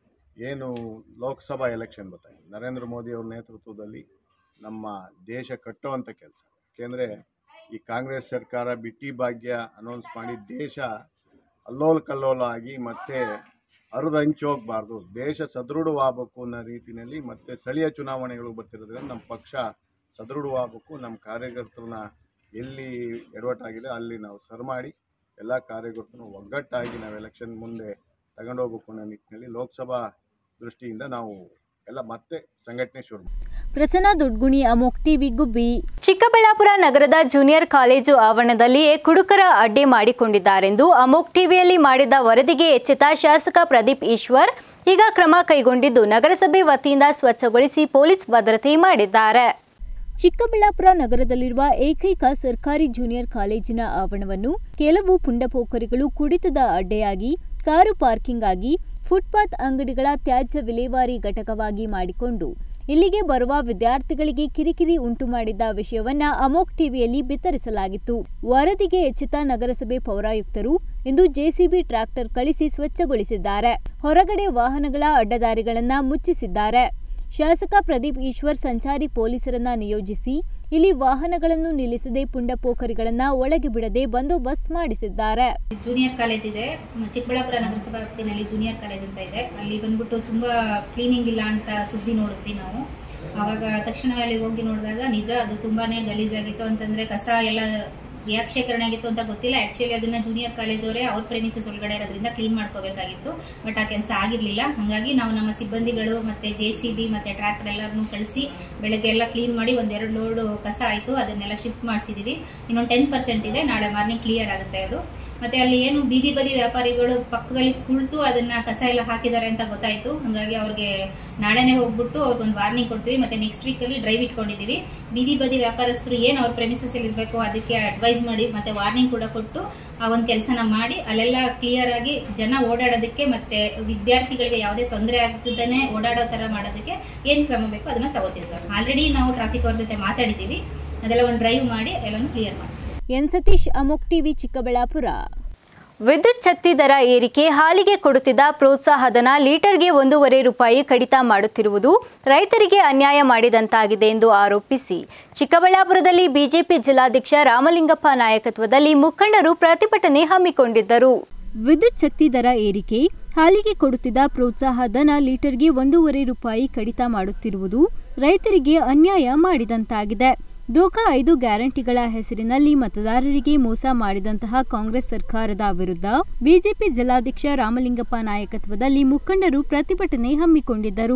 S8: ಏನು ಲೋಕಸಭಾ ಎಲೆಕ್ಷನ್ ಬರ್ತಾಯಿದೆ ನರೇಂದ್ರ ಮೋದಿ ಅವ್ರ ನೇತೃತ್ವದಲ್ಲಿ ನಮ್ಮ ದೇಶ ಕಟ್ಟುವಂಥ ಕೆಲಸ ಯಾಕೆಂದರೆ ಈ ಕಾಂಗ್ರೆಸ್ ಸರ್ಕಾರ ಬಿಟ್ಟಿ ಭಾಗ್ಯ ಅನೌನ್ಸ್ ಮಾಡಿ ದೇಶ ಅಲ್ಲೋಲ ಕಲ್ಲೋಲ ಆಗಿ ಮತ್ತೆ ಹರಿದು ಹಂಚಿ ಹೋಗಬಾರ್ದು ದೇಶ ಸದೃಢವಾಗಬೇಕು ಅನ್ನೋ ರೀತಿಯಲ್ಲಿ ಮತ್ತೆ ಸ್ಥಳೀಯ ಚುನಾವಣೆಗಳು ಬರ್ತಿರೋದ್ರಿಂದ ನಮ್ಮ ಪಕ್ಷ ಸದೃಢವಾಗಬೇಕು ನಮ್ಮ ಕಾರ್ಯಕರ್ತರನ್ನ ಎಲ್ಲಿ ಎಡವಟ್ಟಾಗಿದೆ ಅಲ್ಲಿ ನಾವು ಸರ್ ಮಾಡಿ ಎಲ್ಲ ಕಾರ್ಯಕರ್ತರು ಒಗ್ಗಟ್ಟಾಗಿ ನಾವು ಎಲೆಕ್ಷನ್ ಮುಂದೆ ತಗೊಂಡೋಗ್ಬೇಕು ಅನ್ನೋ ನಿಟ್ಟಿನಲ್ಲಿ ಲೋಕಸಭಾ ದೃಷ್ಟಿಯಿಂದ ನಾವು ಎಲ್ಲ ಮತ್ತೆ ಸಂಘಟನೆ ಶುರು ಮಾಡ್ತೀವಿ.
S1: ಪ್ರಸನ್ನ ದೊಡ್ಗುಣಿ ಅಮೋಕ್ ಟಿವಿ ಗುಬ್ಬಿ ಚಿಕ್ಕಬಳ್ಳಾಪುರ ನಗರದ ಜೂನಿಯರ್ ಕಾಲೇಜು ಆವರಣದಲ್ಲಿಯೇ ಕುಡುಕರ ಅಡ್ಡೆ ಮಾಡಿಕೊಂಡಿದ್ದಾರೆಂದು ಅಮೋಕ್ ಟಿವಿಯಲ್ಲಿ ಮಾಡಿದ ವರದಿಗೆ ಎಚ್ಚೆತ್ತ ಶಾಸಕ ಪ್ರದೀಪ್ ಈಶ್ವರ್ ಈಗ ಕ್ರಮ ಕೈಗೊಂಡಿದ್ದು ನಗರಸಭೆ ವತಿಯಿಂದ ಸ್ವಚ್ಛಗೊಳಿಸಿ ಪೊಲೀಸ್ ಭದ್ರತೆ ಮಾಡಿದ್ದಾರೆ ಚಿಕ್ಕಬಳ್ಳಾಪುರ ನಗರದಲ್ಲಿರುವ ಏಕೈಕ ಸರ್ಕಾರಿ ಜೂನಿಯರ್ ಕಾಲೇಜಿನ ಆವರಣವನ್ನು ಕೆಲವು ಪುಂಡಪೋಖರಿಗಳು ಕುಡಿತದ ಅಡ್ಡೆಯಾಗಿ ಕಾರು ಪಾರ್ಕಿಂಗ್ ಆಗಿ ಫುಟ್ಪಾತ್ ಅಂಗಡಿಗಳ ತ್ಯಾಜ್ಯ ವಿಲೇವಾರಿ ಘಟಕವಾಗಿ ಮಾಡಿಕೊಂಡು ಇಲ್ಲಿಗೆ ಬರುವ ವಿದ್ಯಾರ್ಥಿಗಳಿಗೆ ಕಿರಿಕಿರಿ ಉಂಟು ಮಾಡಿದ್ದ ವಿಷಯವನ್ನ ಅಮೋಕ್ ಟಿವಿಯಲ್ಲಿ ಬಿತ್ತರಿಸಲಾಗಿತ್ತು ವರದಿಗೆ ಎಚ್ಚೆತ್ತ ನಗರಸಭೆ ಪೌರಾಯುಕ್ತರು ಇಂದು ಜೆಸಿಬಿ ಟ್ರ್ಯಾಕ್ಟರ್ ಕಳಿಸಿ ಸ್ವಚ್ಛಗೊಳಿಸಿದ್ದಾರೆ ಹೊರಗಡೆ ವಾಹನಗಳ ಅಡ್ಡದಾರಿಗಳನ್ನ ಮುಚ್ಚಿಸಿದ್ದಾರೆ ಶಾಸಕ ಪ್ರದೀಪ್ ಈಶ್ವರ್ ಸಂಚಾರಿ ಪೊಲೀಸರನ್ನ ನಿಯೋಜಿಸಿ ಇಲ್ಲಿ ವಾಹನಗಳನ್ನು ನಿಲ್ಲಿಸದೆ ಪುಂಡಪೋಖರಿಗಳನ್ನ ಒಳಗೆ ಬಿಡದೆ ಬಂದೋಬಸ್ತ್ ಮಾಡಿಸಿದ್ದಾರೆ
S9: ಜೂನಿಯರ್ ಕಾಲೇಜ್ ಇದೆ ಮ- ಚಿಕ್ಕಬಳ್ಳಾಪುರ ನಗರಸಭಾ ವ್ಯಾಪ್ತಿನಲ್ಲಿ ಜೂನಿಯರ್ ಕಾಲೇಜ್ ಅಂತ ಇದೆ ಅಲ್ಲಿ ಬಂದ್ಬಿಟ್ಟು ತುಂಬಾ ಕ್ಲೀನಿಂಗ್ ಇಲ್ಲ ಅಂತ ಸುದ್ದಿ ನೋಡಿದ್ವಿ ನಾವು ಆವಾಗ ತಕ್ಷಣವೇ ಅಲ್ಲಿ ಹೋಗಿ ನೋಡಿದಾಗ ನಿಜ ಅದು ತುಂಬಾನೇ ಗಲೀಜಾಗಿತ್ತು ಅಂತಂದ್ರೆ ಕಸ ಎಲ್ಲ ಯಾಕೆ ಶೇಖರಣೆ ಆಗಿತ್ತು ಅಂತ ಗೊತ್ತಿಲ್ಲ ಆಕ್ಚುಲಿ ಅದನ್ನ ಜೂನಿಯರ್ ಕಾಲೇಜ್ ಅವರೇ ಅವ್ರ ಪ್ರೆಮಿಸಸ್ ಒಳಗಡೆ ಇರೋದ್ರಿಂದ ಕ್ಲೀನ್ ಮಾಡ್ಕೋಬೇಕಾಗಿತ್ತು ಬಟ್ ಆ ಕೆಲಸ ಆಗಿರ್ಲಿಲ್ಲ ಹಾಗಾಗಿ ನಾವು ನಮ್ಮ ಸಿಬ್ಬಂದಿಗಳು ಮತ್ತೆ ಜೆ ಸಿ ಬಿ ಮತ್ತೆ ಟ್ರ್ಯಾಕ್ಟರ್ ಎಲ್ಲರನ್ನೂ ಕಳಿಸಿ ಬೆಳಗ್ಗೆ ಎಲ್ಲ ಕ್ಲೀನ್ ಮಾಡಿ ಒಂದೆರಡು ಲೋಡ್ ಕಸ ಆಯಿತು ಅದನ್ನೆಲ್ಲ ಶಿಫ್ಟ್ ಮಾಡಿಸಿದೀವಿ ಇನ್ನೊಂದು ಟೆನ್ ಪರ್ಸೆಂಟ್ ಇದೆ ನಾಳೆ ಮಾರ್ನಿಂಗ್ ಕ್ಲಿಯರ್ ಆಗುತ್ತೆ ಅದು ಮತ್ತೆ ಅಲ್ಲಿ ಏನು ಬೀದಿ ಬದಿ ವ್ಯಾಪಾರಿಗಳು ಪಕ್ಕದಲ್ಲಿ ಕುಳಿತು ಅದನ್ನ ಕಸ ಎಲ್ಲ ಹಾಕಿದ್ದಾರೆ ಅಂತ ಗೊತ್ತಾಯ್ತು ಹಾಗಾಗಿ ಅವ್ರಿಗೆ ನಾಳೆನೆ ಹೋಗ್ಬಿಟ್ಟು ಅವ್ರಿಗೊಂದು ವಾರ್ನಿಂಗ್ ಕೊಡ್ತೀವಿ ಮತ್ತೆ ನೆಕ್ಸ್ಟ್ ವೀಕ್ ಅಲ್ಲಿ ಡ್ರೈವ್ ಇಟ್ಕೊಂಡಿದೀವಿ ಬೀದಿ ಬದಿ ವ್ಯಾಪಾರಸ್ಥರು ಏನು ಅವ್ರ ಪ್ರೆಮಿಸಸ್ ಅಲ್ಲಿ ಇರಬೇಕು ಅದಕ್ಕೆ ಅಡ್ವೈಸ್ ಮಾಡಿ ಮತ್ತೆ ವಾರ್ನಿಂಗ್ ಕೂಡ ಕೊಟ್ಟು ಆ ಒಂದು ಕೆಲಸನ ಮಾಡಿ ಅಲ್ಲೆಲ್ಲ ಕ್ಲಿಯರ್ ಆಗಿ ಜನ ಓಡಾಡೋದಕ್ಕೆ ಮತ್ತೆ ವಿದ್ಯಾರ್ಥಿಗಳಿಗೆ ಯಾವುದೇ ತೊಂದರೆ ಆಗದೇ ಓಡಾಡೋ ತರ ಮಾಡೋದಕ್ಕೆ ಏನ್ ಕ್ರಮ ಬೇಕು ಅದನ್ನ ತಗೋತೀವಿ ಸರ್ ಆಲ್ರೆಡಿ ನಾವು ಟ್ರಾಫಿಕ್ ಅವ್ರ ಜೊತೆ ಮಾತಾಡಿದೀವಿ ಅದೆಲ್ಲ ಒಂದು ಡ್ರೈವ್ ಮಾಡಿ ಎಲ್ಲಾನು ಕ್ಲಿಯರ್ ಮಾಡಿ
S1: ಎನ್ ಸತೀಶ್ ಅಮೋಕ್ ಟಿವಿ ಚಿಕ್ಕಬಳ್ಳಾಪುರ ವಿದ್ಯುತ್ ಶಕ್ತಿ ದರ ಏರಿಕೆ ಹಾಲಿಗೆ ಕೊಡುತ್ತಿದ್ದ ಪ್ರೋತ್ಸಾಹಧನ ಲೀಟರ್ಗೆ ಒಂದೂವರೆ ರೂಪಾಯಿ ಕಡಿತ ಮಾಡುತ್ತಿರುವುದು ರೈತರಿಗೆ ಅನ್ಯಾಯ ಮಾಡಿದಂತಾಗಿದೆ ಎಂದು ಆರೋಪಿಸಿ ಚಿಕ್ಕಬಳ್ಳಾಪುರದಲ್ಲಿ ಬಿಜೆಪಿ ಜಿಲ್ಲಾಧ್ಯಕ್ಷ ರಾಮಲಿಂಗಪ್ಪ ನಾಯಕತ್ವದಲ್ಲಿ ಮುಖಂಡರು ಪ್ರತಿಭಟನೆ ಹಮ್ಮಿಕೊಂಡಿದ್ದರು ವಿದ್ಯುತ್ ಶಕ್ತಿ ದರ ಏರಿಕೆ ಹಾಲಿಗೆ ಕೊಡುತ್ತಿದ್ದ ಪ್ರೋತ್ಸಾಹ ಧನ ಲೀಟರ್ಗೆ ಒಂದೂವರೆ ರೂಪಾಯಿ ಕಡಿತ ಮಾಡುತ್ತಿರುವುದು ರೈತರಿಗೆ ಅನ್ಯಾಯ ಮಾಡಿದಂತಾಗಿದೆ ದೋಖಾ ಐದು ಗ್ಯಾರಂಟಿಗಳ ಹೆಸರಿನಲ್ಲಿ ಮತದಾರರಿಗೆ ಮೋಸ ಮಾಡಿದಂತಹ ಕಾಂಗ್ರೆಸ್ ಸರ್ಕಾರದ ವಿರುದ್ಧ ಬಿಜೆಪಿ ಜಿಲ್ಲಾಧ್ಯಕ್ಷ ರಾಮಲಿಂಗಪ್ಪ ನಾಯಕತ್ವದಲ್ಲಿ ಮುಖಂಡರು ಪ್ರತಿಭಟನೆ ಹಮ್ಮಿಕೊಂಡಿದ್ದರು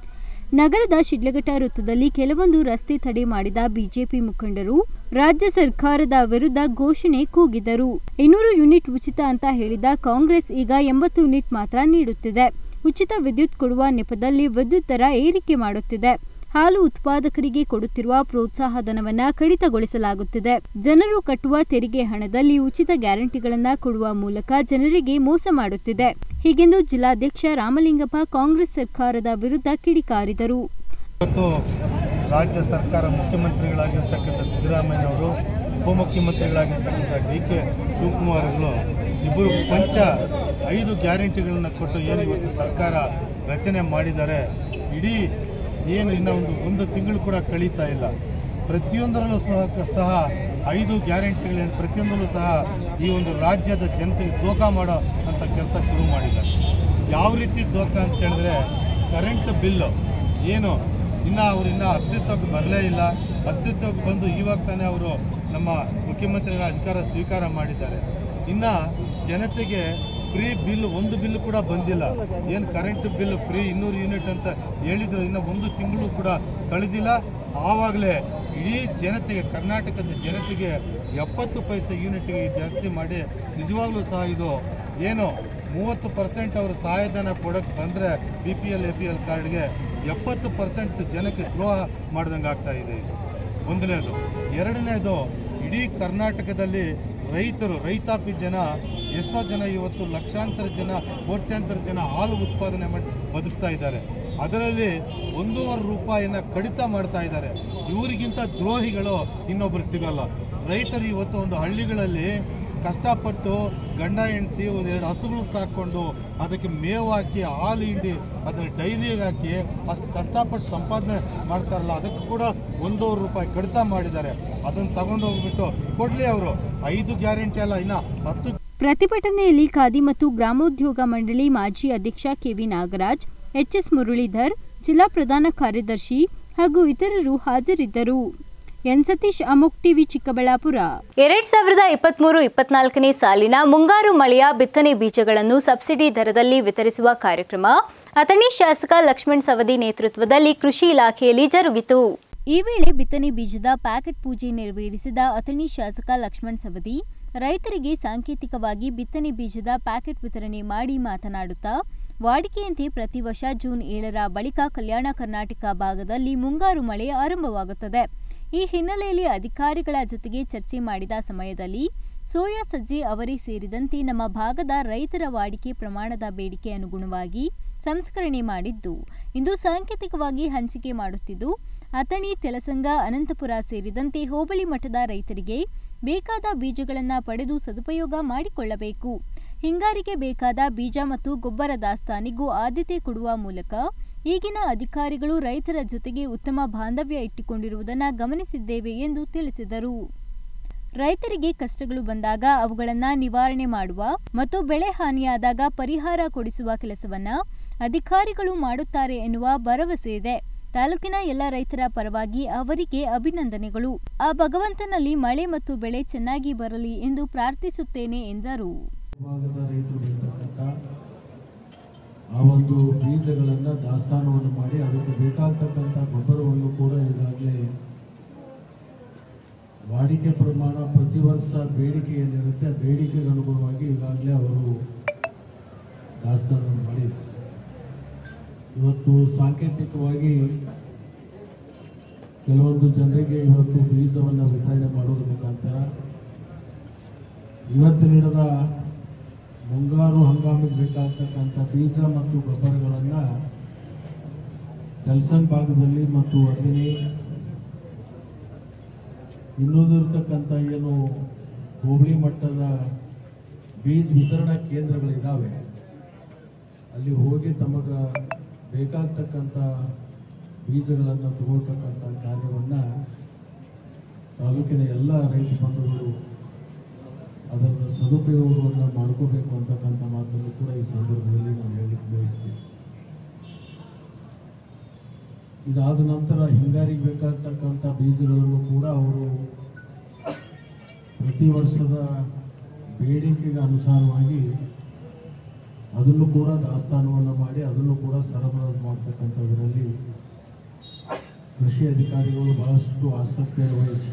S1: ನಗರದ ಶಿಡ್ಲಘಟ್ಟ ವೃತ್ತದಲ್ಲಿ ಕೆಲವೊಂದು ರಸ್ತೆ ತಡೆ ಮಾಡಿದ ಬಿಜೆಪಿ ಮುಖಂಡರು ರಾಜ್ಯ ಸರ್ಕಾರದ ವಿರುದ್ಧ ಘೋಷಣೆ ಕೂಗಿದರು ಇನ್ನೂರು ಯೂನಿಟ್ ಉಚಿತ ಅಂತ ಹೇಳಿದ ಕಾಂಗ್ರೆಸ್ ಈಗ ಎಂಬತ್ತು ಯೂನಿಟ್ ಮಾತ್ರ ನೀಡುತ್ತಿದೆ ಉಚಿತ ವಿದ್ಯುತ್ ಕೊಡುವ ನೆಪದಲ್ಲಿ ವಿದ್ಯುತ್ ದರ ಏರಿಕೆ ಮಾಡುತ್ತಿದೆ ಹಾಲು ಉತ್ಪಾದಕರಿಗೆ ಕೊಡುತ್ತಿರುವ ಪ್ರೋತ್ಸಾಹ ಧನವನ್ನ ಕಡಿತಗೊಳಿಸಲಾಗುತ್ತಿದೆ ಜನರು ಕಟ್ಟುವ ತೆರಿಗೆ ಹಣದಲ್ಲಿ ಉಚಿತ ಗ್ಯಾರಂಟಿಗಳನ್ನ ಕೊಡುವ ಮೂಲಕ ಜನರಿಗೆ ಮೋಸ ಮಾಡುತ್ತಿದೆ ಹೀಗೆಂದು ಜಿಲ್ಲಾಧ್ಯಕ್ಷ ರಾಮಲಿಂಗಪ್ಪ ಕಾಂಗ್ರೆಸ್ ಸರ್ಕಾರದ ವಿರುದ್ಧ ಕಿಡಿಕಾರಿದರು
S10: ಇವತ್ತು ರಾಜ್ಯ ಸರ್ಕಾರ ಮುಖ್ಯಮಂತ್ರಿಗಳಾಗಿರ್ತಕ್ಕಂಥ ಸಿದ್ದರಾಮಯ್ಯನವರು ಉಪಮುಖ್ಯಮಂತ್ರಿಗಳಾಗಿರ್ತಕ್ಕಂಥ ಡಿ ಕೆ ಶಿವಕುಮಾರ್ ಅವರು ಇಬ್ಬರು ಪಂಚ ಐದು ಗ್ಯಾರಂಟಿಗಳನ್ನ ಕೊಟ್ಟು ಏನು ಇವತ್ತು ಸರ್ಕಾರ ರಚನೆ ಮಾಡಿದ್ದಾರೆ ಇಡೀ ಏನು ಇನ್ನು ಒಂದು ಒಂದು ತಿಂಗಳು ಕೂಡ ಕಳೀತಾ ಇಲ್ಲ ಪ್ರತಿಯೊಂದರಲ್ಲೂ ಸಹ ಸಹ ಐದು ಗ್ಯಾರಂಟಿಗಳೇನು ಪ್ರತಿಯೊಂದರಲ್ಲೂ ಸಹ ಈ ಒಂದು ರಾಜ್ಯದ ಜನತೆಗೆ ದೋಖ ಮಾಡೋ ಅಂಥ ಕೆಲಸ ಶುರು ಮಾಡಿದ್ದಾರೆ ಯಾವ ರೀತಿ ದೋಖ ಅಂತ ಹೇಳಿದ್ರೆ ಕರೆಂಟ್ ಬಿಲ್ಲು ಏನು ಇನ್ನು ಅವರು ಇನ್ನೂ ಅಸ್ತಿತ್ವಕ್ಕೆ ಬರಲೇ ಇಲ್ಲ ಅಸ್ತಿತ್ವಕ್ಕೆ ಬಂದು ಇವಾಗ ತಾನೇ ಅವರು ನಮ್ಮ ಮುಖ್ಯಮಂತ್ರಿಗಳ ಅಧಿಕಾರ ಸ್ವೀಕಾರ ಮಾಡಿದ್ದಾರೆ ಇನ್ನು ಜನತೆಗೆ ಫ್ರೀ ಬಿಲ್ ಒಂದು ಬಿಲ್ ಕೂಡ ಬಂದಿಲ್ಲ ಏನು ಕರೆಂಟ್ ಬಿಲ್ ಫ್ರೀ ಇನ್ನೂರು ಯೂನಿಟ್ ಅಂತ ಹೇಳಿದ್ರು ಇನ್ನು ಒಂದು ತಿಂಗಳು ಕೂಡ ಕಳೆದಿಲ್ಲ ಆವಾಗಲೇ ಇಡೀ ಜನತೆಗೆ ಕರ್ನಾಟಕದ ಜನತೆಗೆ ಎಪ್ಪತ್ತು ಪೈಸೆ ಯೂನಿಟ್ಗೆ ಜಾಸ್ತಿ ಮಾಡಿ ನಿಜವಾಗ್ಲೂ ಸಹ ಇದು ಏನು ಮೂವತ್ತು ಪರ್ಸೆಂಟ್ ಅವರು ಸಹಾಯಧನ ಕೊಡೋಕ್ಕೆ ಬಂದರೆ B P L A P L ಕಾರ್ಡ್ಗೆ ಎಪ್ಪತ್ತು ಪರ್ಸೆಂಟ್ ಜನಕ್ಕೆ ದ್ರೋಹ ಮಾಡ್ದಂಗೆ ಆಗ್ತಾ ಇದೆ ಇದು ಒಂದನೇದು ಎರಡನೇದು ಇಡೀ ಕರ್ನಾಟಕದಲ್ಲಿ ರೈತರು ರೈತಾಪಿ ಜನ ಎಷ್ಟೋ ಜನ ಇವತ್ತು ಲಕ್ಷಾಂತರ ಜನ ಕೋಟ್ಯಾಂತರ ಜನ ಹಾಲು ಉತ್ಪಾದನೆ ಮಾಡಿ ಬದುಕ್ತಾ ಇದ್ದಾರೆ ಅದರಲ್ಲಿ ಒಂದೂವರೆ ರೂಪಾಯಿನ ಕಡಿತ ಮಾಡ್ತಾ ಇದ್ದಾರೆ ಇವರಿಗಿಂತ ದ್ರೋಹಿಗಳು ಇನ್ನೊಬ್ಬರು ಸಿಗಲ್ಲ ರೈತರು ಇವತ್ತು ಒಂದು ಹಳ್ಳಿಗಳಲ್ಲಿ ಕಷ್ಟಪಟ್ಟು ಗಂಡ ಹೆಂಡತಿ ಒಂದೆರಡು ಹಸುಗಳು ಸಾಕೊಂಡು ಅದಕ್ಕೆ ಮೇವು ಹಾಕಿ ಹಾಲು ಹಿಂಡಿ ಅದನ್ನು ಡೈರಿಗೆ ಹಾಕಿ ಅಷ್ಟು ಕಷ್ಟಪಟ್ಟು ಸಂಪಾದನೆ ಮಾಡ್ತಾರಲ್ಲ ಅದಕ್ಕೂ ಕೂಡ ಒಂದೂವರೆ ರೂಪಾಯಿ ಕಡಿತ ಮಾಡಿದ್ದಾರೆ ಅದನ್ನು ತಗೊಂಡು ಹೋಗ್ಬಿಟ್ಟು ಕೊಡಲಿ ಅವರು ಐದು ಗ್ಯಾರಂಟಿ ಅಲ್ಲ ಇನ್ನು ಹತ್ತು
S1: ಪ್ರತಿಭಟನೆಯಲ್ಲಿ ಖಾದಿ ಮತ್ತು ಗ್ರಾಮೋದ್ಯೋಗ ಮಂಡಳಿ ಮಾಜಿ ಅಧ್ಯಕ್ಷ ಕೆವಿ ನಾಗರಾಜ್ ಎಚ್ಎಸ್ ಮುರಳೀಧರ್ ಜಿಲ್ಲಾ ಪ್ರಧಾನ ಕಾರ್ಯದರ್ಶಿ ಹಾಗೂ ಇತರರು ಹಾಜರಿದ್ದರು ಎನ್ ಸತೀಶ್ ಅಮೋಕ್ ಟಿವಿ ಚಿಕ್ಕಬಳ್ಳಾಪುರ ಎರಡ್ ಸಾವಿರದ ಇಪ್ಪತ್ಮೂರು ಇಪ್ಪತ್ನಾಲ್ಕನೇ ಸಾಲಿನ ಮುಂಗಾರು ಮಳೆಯ ಬಿತ್ತನೆ ಬೀಜಗಳನ್ನು ಸಬ್ಸಿಡಿ ದರದಲ್ಲಿ ವಿತರಿಸುವ ಕಾರ್ಯಕ್ರಮ ಅಥಣಿ ಶಾಸಕ ಲಕ್ಷ್ಮಣ್ ಸವದಿ ನೇತೃತ್ವದಲ್ಲಿ ಕೃಷಿ ಇಲಾಖೆಯಲ್ಲಿ ಜರುಗಿತು ಈ ವೇಳೆ ಬಿತ್ತನೆ ಬೀಜದ ಪ್ಯಾಕೆಟ್ ಪೂಜೆ ನೆರವೇರಿಸಿದ ಅಥಣಿ ಶಾಸಕ ಲಕ್ಷ್ಮಣ್ ಸವದಿ ರೈತರಿಗೆ ಸಾಂಕೇತಿಕವಾಗಿ ಬಿತ್ತನೆ ಬೀಜದ ಪ್ಯಾಕೆಟ್ ವಿತರಣೆ ಮಾಡಿ ಮಾತನಾಡುತ್ತಾ ವಾಡಿಕೆಯಂತೆ ಪ್ರತಿ ವರ್ಷ ಜೂನ್ ಏಳರ ಬಳಿಕ ಕಲ್ಯಾಣ ಕರ್ನಾಟಕ ಭಾಗದಲ್ಲಿ ಮುಂಗಾರು ಮಳೆ ಆರಂಭವಾಗುತ್ತದೆ ಈ ಹಿನ್ನೆಲೆಯಲ್ಲಿ ಅಧಿಕಾರಿಗಳ ಜೊತೆಗೆ ಚರ್ಚೆ ಮಾಡಿದ ಸಮಯದಲ್ಲಿ ಸೋಯಾ ಸಜ್ಜೆ ಅವರೇ ಸೇರಿದಂತೆ ನಮ್ಮ ಭಾಗದ ರೈತರ ವಾಡಿಕೆ ಪ್ರಮಾಣದ ಬೇಡಿಕೆ ಅನುಗುಣವಾಗಿ ಸಂಸ್ಕರಣೆ ಮಾಡಿದ್ದು ಇಂದು ಸಾಂಕೇತಿಕವಾಗಿ ಹಂಚಿಕೆ ಮಾಡುತ್ತಿದ್ದು ಅಥಣಿ ತೆಲಸಂಗ ಅನಂತಪುರ ಸೇರಿದಂತೆ ಹೋಬಳಿ ಮಠದ ರೈತರಿಗೆ ಬೇಕಾದ ಬೀಜಗಳನ್ನು ಪಡೆದು ಸದುಪಯೋಗ ಮಾಡಿಕೊಳ್ಳಬೇಕು ಹಿಂಗಾರಿಗೆ ಬೇಕಾದ ಬೀಜ ಮತ್ತು ಗೊಬ್ಬರ ದಾಸ್ತಾನಿಗೂ ಆದ್ಯತೆ ಕೊಡುವ ಮೂಲಕ ಈಗಿನ ಅಧಿಕಾರಿಗಳು ರೈತರ ಜೊತೆಗೆ ಉತ್ತಮ ಬಾಂಧವ್ಯ ಇಟ್ಟುಕೊಂಡಿರುವುದನ್ನು ಗಮನಿಸಿದ್ದೇವೆ ಎಂದು ತಿಳಿಸಿದರು ರೈತರಿಗೆ ಕಷ್ಟಗಳು ಬಂದಾಗ ಅವುಗಳನ್ನ ನಿವಾರಣೆ ಮಾಡುವ ಮತ್ತು ಬೆಳೆ ಹಾನಿಯಾದಾಗ ಪರಿಹಾರ ಕೊಡಿಸುವ ಕೆಲಸವನ್ನ ಅಧಿಕಾರಿಗಳು ಮಾಡುತ್ತಾರೆ ಎನ್ನುವ ಭರವಸೆ ಇದೆ ತಾಲೂಕಿನ ಎಲ್ಲ ರೈತರ ಪರವಾಗಿ ಅವರಿಗೆ ಅಭಿನಂದನೆಗಳು ಆ ಭಗವಂತನಲ್ಲಿ ಮಳೆ ಮತ್ತು ಬೆಳೆ ಚೆನ್ನಾಗಿ ಬರಲಿ ಎಂದು ಪ್ರಾರ್ಥಿಸುತ್ತೇನೆ ಎಂದರು
S11: ಭಾಗದ ರೈತರು ಬೆಳೀತಕ್ಕಂಥ ಆ ಒಂದು ಬೀಜಗಳನ್ನು ದಾಸ್ತಾನವನ್ನು ಮಾಡಿ ಅದಕ್ಕೆ ಬೇಕಾಗ್ತಕ್ಕಂಥ ಗೊಬ್ಬರವನ್ನು ಕೂಡ ಈಗಾಗಲೇ ವಾಡಿಕೆ ಪ್ರಮಾಣ ಪ್ರತಿ ವರ್ಷ ಬೇಡಿಕೆ ಏನಿರುತ್ತೆ ಆ ಬೇಡಿಕೆಗೆ ಅನುಗುಣವಾಗಿ ಈಗಾಗಲೇ ಅವರು ದಾಸ್ತಾನವನ್ನು ಮಾಡಿದ್ದಾರೆ ಇವತ್ತು ಸಾಂಕೇತಿಕವಾಗಿ ಕೆಲವೊಂದು ಜನರಿಗೆ ಇವತ್ತು ಬೀಜವನ್ನು ವಿತರಣೆ ಮಾಡೋದ್ರ ಮುಖಾಂತರ ಇವತ್ತು ನೀಡದ ಮುಂಗಾರು ಹಂಗಾಮಿಗೆ ಬೇಕಾಗ್ತಕ್ಕಂಥ ಬೀಜ ಮತ್ತು ಗೊಬ್ಬರಗಳನ್ನು ಕೆಲಸನ್ ಭಾಗದಲ್ಲಿ ಮತ್ತು ಅಗ್ನಿ ಇನ್ನುಳಿದಿರ್ತಕ್ಕಂಥ ಏನು ಹೋಬಳಿ ಮಟ್ಟದ ಬೀಜ ವಿತರಣಾ ಕೇಂದ್ರಗಳಿದ್ದಾವೆ ಅಲ್ಲಿ ಹೋಗಿ ತಮಗೆ ಬೇಕಾಗ್ತಕ್ಕಂಥ ಬೀಜಗಳನ್ನು ತಗೊಳ್ತಕ್ಕಂಥ ಕಾರ್ಯವನ್ನು ತಾಲೂಕಿನ ಎಲ್ಲ ರೈತ ಬಂಧುಗಳು ಅದರ ಸದುಪಯೋಗವನ್ನು ಮಾಡ್ಕೋಬೇಕು ಅಂತಕ್ಕಂಥ ಮಾತನ್ನು ಕೂಡ ಈ ಸಂದರ್ಭದಲ್ಲಿ ನಾನು ಹೇಳಲಿಕ್ಕೆ ಬಯಸ್ತೀನಿ ಇದಾದ ನಂತರ ಹಿಂಗಾರಿಗೆ ಬೇಕಾಗ್ತಕ್ಕಂಥ ಬೀಜಗಳನ್ನು ಕೂಡ ಅವರು ಪ್ರತಿ ವರ್ಷದ ಬೇಡಿಕೆಗೆ ಅನುಸಾರವಾಗಿ ಅದನ್ನು ಕೂಡ ದಾಸ್ತಾನವನ್ನು ಮಾಡಿ ಅದನ್ನು ಕೂಡ ಸರಬರಾಜು ಮಾಡ್ತಕ್ಕಂಥದ್ರಲ್ಲಿ ಕೃಷಿ ಅಧಿಕಾರಿಗಳು ಬಹಳಷ್ಟು ಆಸಕ್ತಿಯನ್ನು ವಹಿಸಿ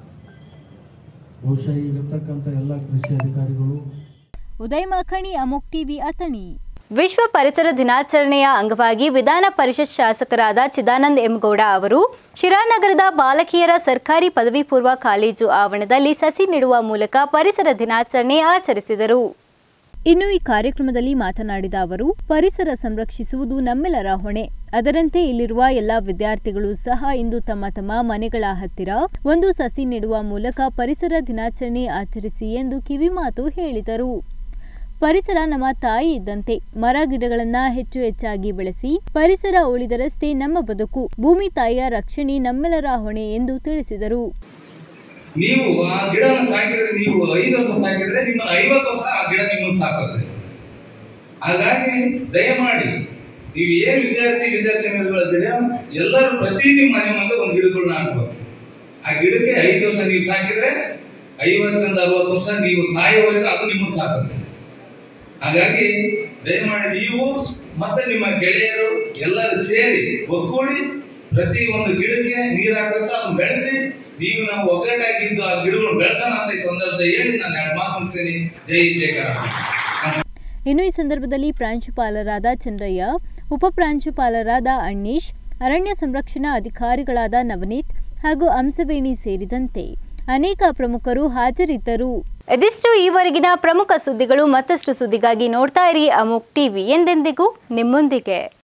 S11: ಬಹುಶಃ ಈಗಿರ್ತಕ್ಕಂಥ ಎಲ್ಲ ಕೃಷಿ ಅಧಿಕಾರಿಗಳು
S1: ಉದಯ್ ಮಾಖಣಿ ಅಮೋಕ್ ಟಿವಿ ಅಥಣಿ ವಿಶ್ವ ಪರಿಸರ ದಿನಾಚರಣೆಯ ಅಂಗವಾಗಿ ವಿಧಾನ ಪರಿಷತ್ ಶಾಸಕರಾದ ಚಿದಾನಂದ್ ಎಂ ಗೌಡ ಅವರು ಶಿರಾನಗರದ ಬಾಲಕಿಯರ ಸರ್ಕಾರಿ ಪದವಿ ಪೂರ್ವ ಕಾಲೇಜು ಆವರಣದಲ್ಲಿ ಸಸಿ ನೆಡುವ ಮೂಲಕ ಪರಿಸರ ದಿನಾಚರಣೆ ಆಚರಿಸಿದರು ಇನ್ನು ಈ ಕಾರ್ಯಕ್ರಮದಲ್ಲಿ ಮಾತನಾಡಿದ ಅವರು ಪರಿಸರ ಸಂರಕ್ಷಿಸುವುದು ನಮ್ಮೆಲ್ಲರ ಹೊಣೆ ಅದರಂತೆ ಇಲ್ಲಿರುವ ಎಲ್ಲಾ ವಿದ್ಯಾರ್ಥಿಗಳು ಸಹ ಇಂದು ತಮ್ಮ ತಮ್ಮ ಮನೆಗಳ ಹತ್ತಿರ ಒಂದು ಸಸಿ ನೆಡುವ ಮೂಲಕ ಪರಿಸರ ದಿನಾಚರಣೆ ಆಚರಿಸಿ ಎಂದು ಕಿವಿಮಾತು ಹೇಳಿದರು ಪರಿಸರ ನಮ್ಮ ತಾಯಿ ಇದ್ದಂತೆ ಮರ ಗಿಡಗಳನ್ನ ಹೆಚ್ಚು ಹೆಚ್ಚಾಗಿ ಬೆಳೆಸಿ ಪರಿಸರ ಉಳಿದರಷ್ಟೇ ನಮ್ಮ ಬದುಕು ಭೂಮಿ ತಾಯಿಯ ರಕ್ಷಣೆ ನಮ್ಮೆಲ್ಲರ ಹೊಣೆ ಎಂದು ತಿಳಿಸಿದರು
S12: ನೀವು ಆ ಗಿಡವನ್ನು ಸಾಕಿದ್ರೆ ನೀವು ಐದು ವರ್ಷ ಸಾಕಿದ್ರೆ ನಿಮ್ಮನ್ನು ಐವತ್ತು ವರ್ಷ ಆ ಗಿಡ ನಿಮ್ಮನ್ನು ಸಾಕುತ್ತೆ ಹಾಗಾಗಿ ದಯಮಾಡಿ ನೀವು ಏನು ವಿದ್ಯಾರ್ಥಿ ವಿದ್ಯಾರ್ಥಿ ಬೆಳೆದಿರ ಎಲ್ಲರೂ ಪ್ರತಿ ನಿಮ್ಮ ಮನೆ ಮುಂದೆ ಒಂದು ಗಿಡಗಳನ್ನ ಹಾಕ್ಬೇಕು ಆ ಗಿಡಕ್ಕೆ ಐದು ವರ್ಷ ನೀವು ಸಾಕಿದ್ರೆ ಐವತ್ತರಿಂದ ಅರವತ್ತು ವರ್ಷ ನೀವು ಸಾಯೋವರೆಗೂ ಅದು ನಿಮ್ಮನ್ನು ಸಾಕುತ್ತೆ ಹಾಗಾಗಿ ದಯಮಾಡಿ ನೀವು ಮತ್ತೆ ನಿಮ್ಮ ಗೆಳೆಯರು ಎಲ್ಲರೂ ಸೇರಿ ಒಗ್ಗೂಡಿ ಪ್ರತಿ ಒಂದು ಗಿಡಕ್ಕೆ ನೀರು ಹಾಕುತ್ತಾ ಅದನ್ನ ಬೆಳೆಸಿ ನೀವು ನಾವು ಒಗ್ಗಟ್ಟಾಗಿದ್ದು ಆ ಗಿಡಗಳು ಬೆಳೆಸೋಣ ಅಂತ ಈ ಸಂದರ್ಭದಲ್ಲಿ ಹೇಳಿ ನಾನು ಎರಡು ಮಾತು ಮುಗಿಸ್ತೀನಿ ಜೈ ಜಯ ಕರ್ನಾಟಕ
S1: ಇನ್ನು ಈ ಸಂದರ್ಭದಲ್ಲಿ ಪ್ರಾಂಶುಪಾಲರಾದ ಚಂದ್ರಯ್ಯ ಉಪಪ್ರಾಂಶುಪಾಲರಾದ ಅಣ್ಣೀಶ್ ಅರಣ್ಯ ಸಂರಕ್ಷಣಾ ಅಧಿಕಾರಿಗಳಾದ ನವನೀತ್ ಹಾಗೂ ಅಂಸವೇಣಿ ಸೇರಿದಂತೆ ಅನೇಕ ಪ್ರಮುಖರು ಹಾಜರಿದ್ದರು ಇದಿಷ್ಟು ಈವರೆಗಿನ ಪ್ರಮುಖ ಸುದ್ದಿಗಳು ಮತ್ತಷ್ಟು ಸುದ್ದಿಗಾಗಿ ನೋಡ್ತಾ ಇರಿ ಅಮೋಕ್ ಟಿವಿ ಎಂದೆಂದಿಗೂ ನಿಮ್ಮೊಂದಿಗೆ